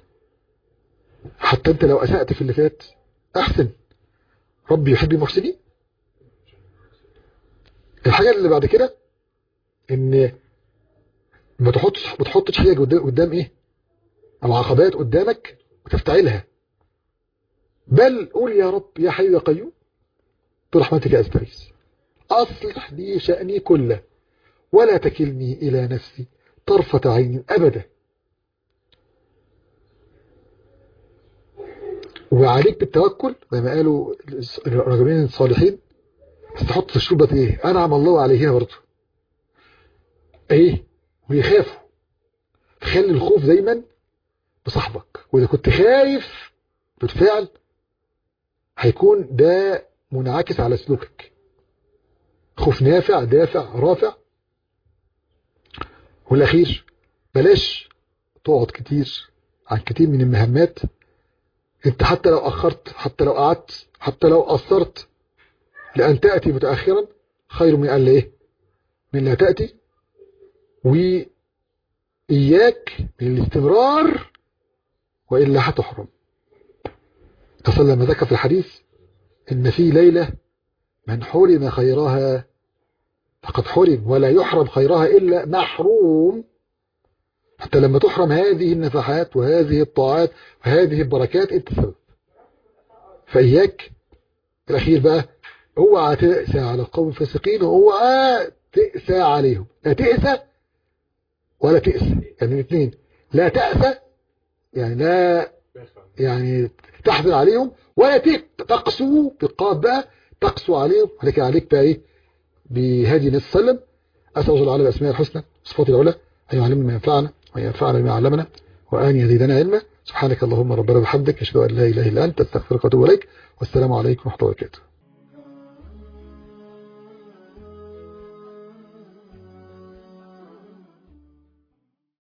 S1: حتى انت لو اسأت في اللي فات احسن ربي يحب المحسنين الحاجة اللي بعد كده ان ما تحطش ما تحطش حاجة قدام, قدام ايه او عقبات قدامك وتفتعلها بل قول يا رب يا حي يا قيوم برحمتك استغيث اصلح لي شأني كله ولا تكلني الى نفسي طرفة عين ابدا وعليك بالتوكل زي ما قالوا الرجلين الصالحين بس تحط في الشربة ايه انعم الله عليهما برضه ايه ويخافوا تخلي الخوف دايما بصاحبك واذا كنت خايف بالفعل هيكون ده منعكس على سلوكك خوف نافع دافع رافع والاخير بلاش تقعد كتير عن كتير من المهمات انت حتى لو اخرت حتى لو قعدت حتى لو قصرت لان تأتي متأخرا خير من ان ايه من لا تأتي وإياك من الاستمرار وإلا هتحرم تصل لما ذكر في الحديث إن في ليلة من حرم خيرها فقد حرم ولا يحرم خيرها إلا محروم حتى لما تحرم هذه النفحات وهذه الطاعات وهذه البركات انت سبب فإياك الأخير بقى اوعى تأسى على القوم الفاسقين واوعى تأسى عليهم لا تأسى ولا تأسى يعني الاثنين لا تأسى يعني لا يعني تحزن عليهم ولا تك- تقسو بالقاف بقى تقسو عليهم ولكن عليك بقى ايه بهدي النبي صلى الله عليه وسلم اسال الله جل وعلا باسماء الحسنى وصفات العلى ان يعلمنا ما ينفعنا وان ينفعنا بما علمنا وان يزيدنا علما سبحانك اللهم ربنا وبحمدك اشهد ان لا اله الا انت استغفرك واتوب اليك والسلام عليكم ورحمه الله وبركاته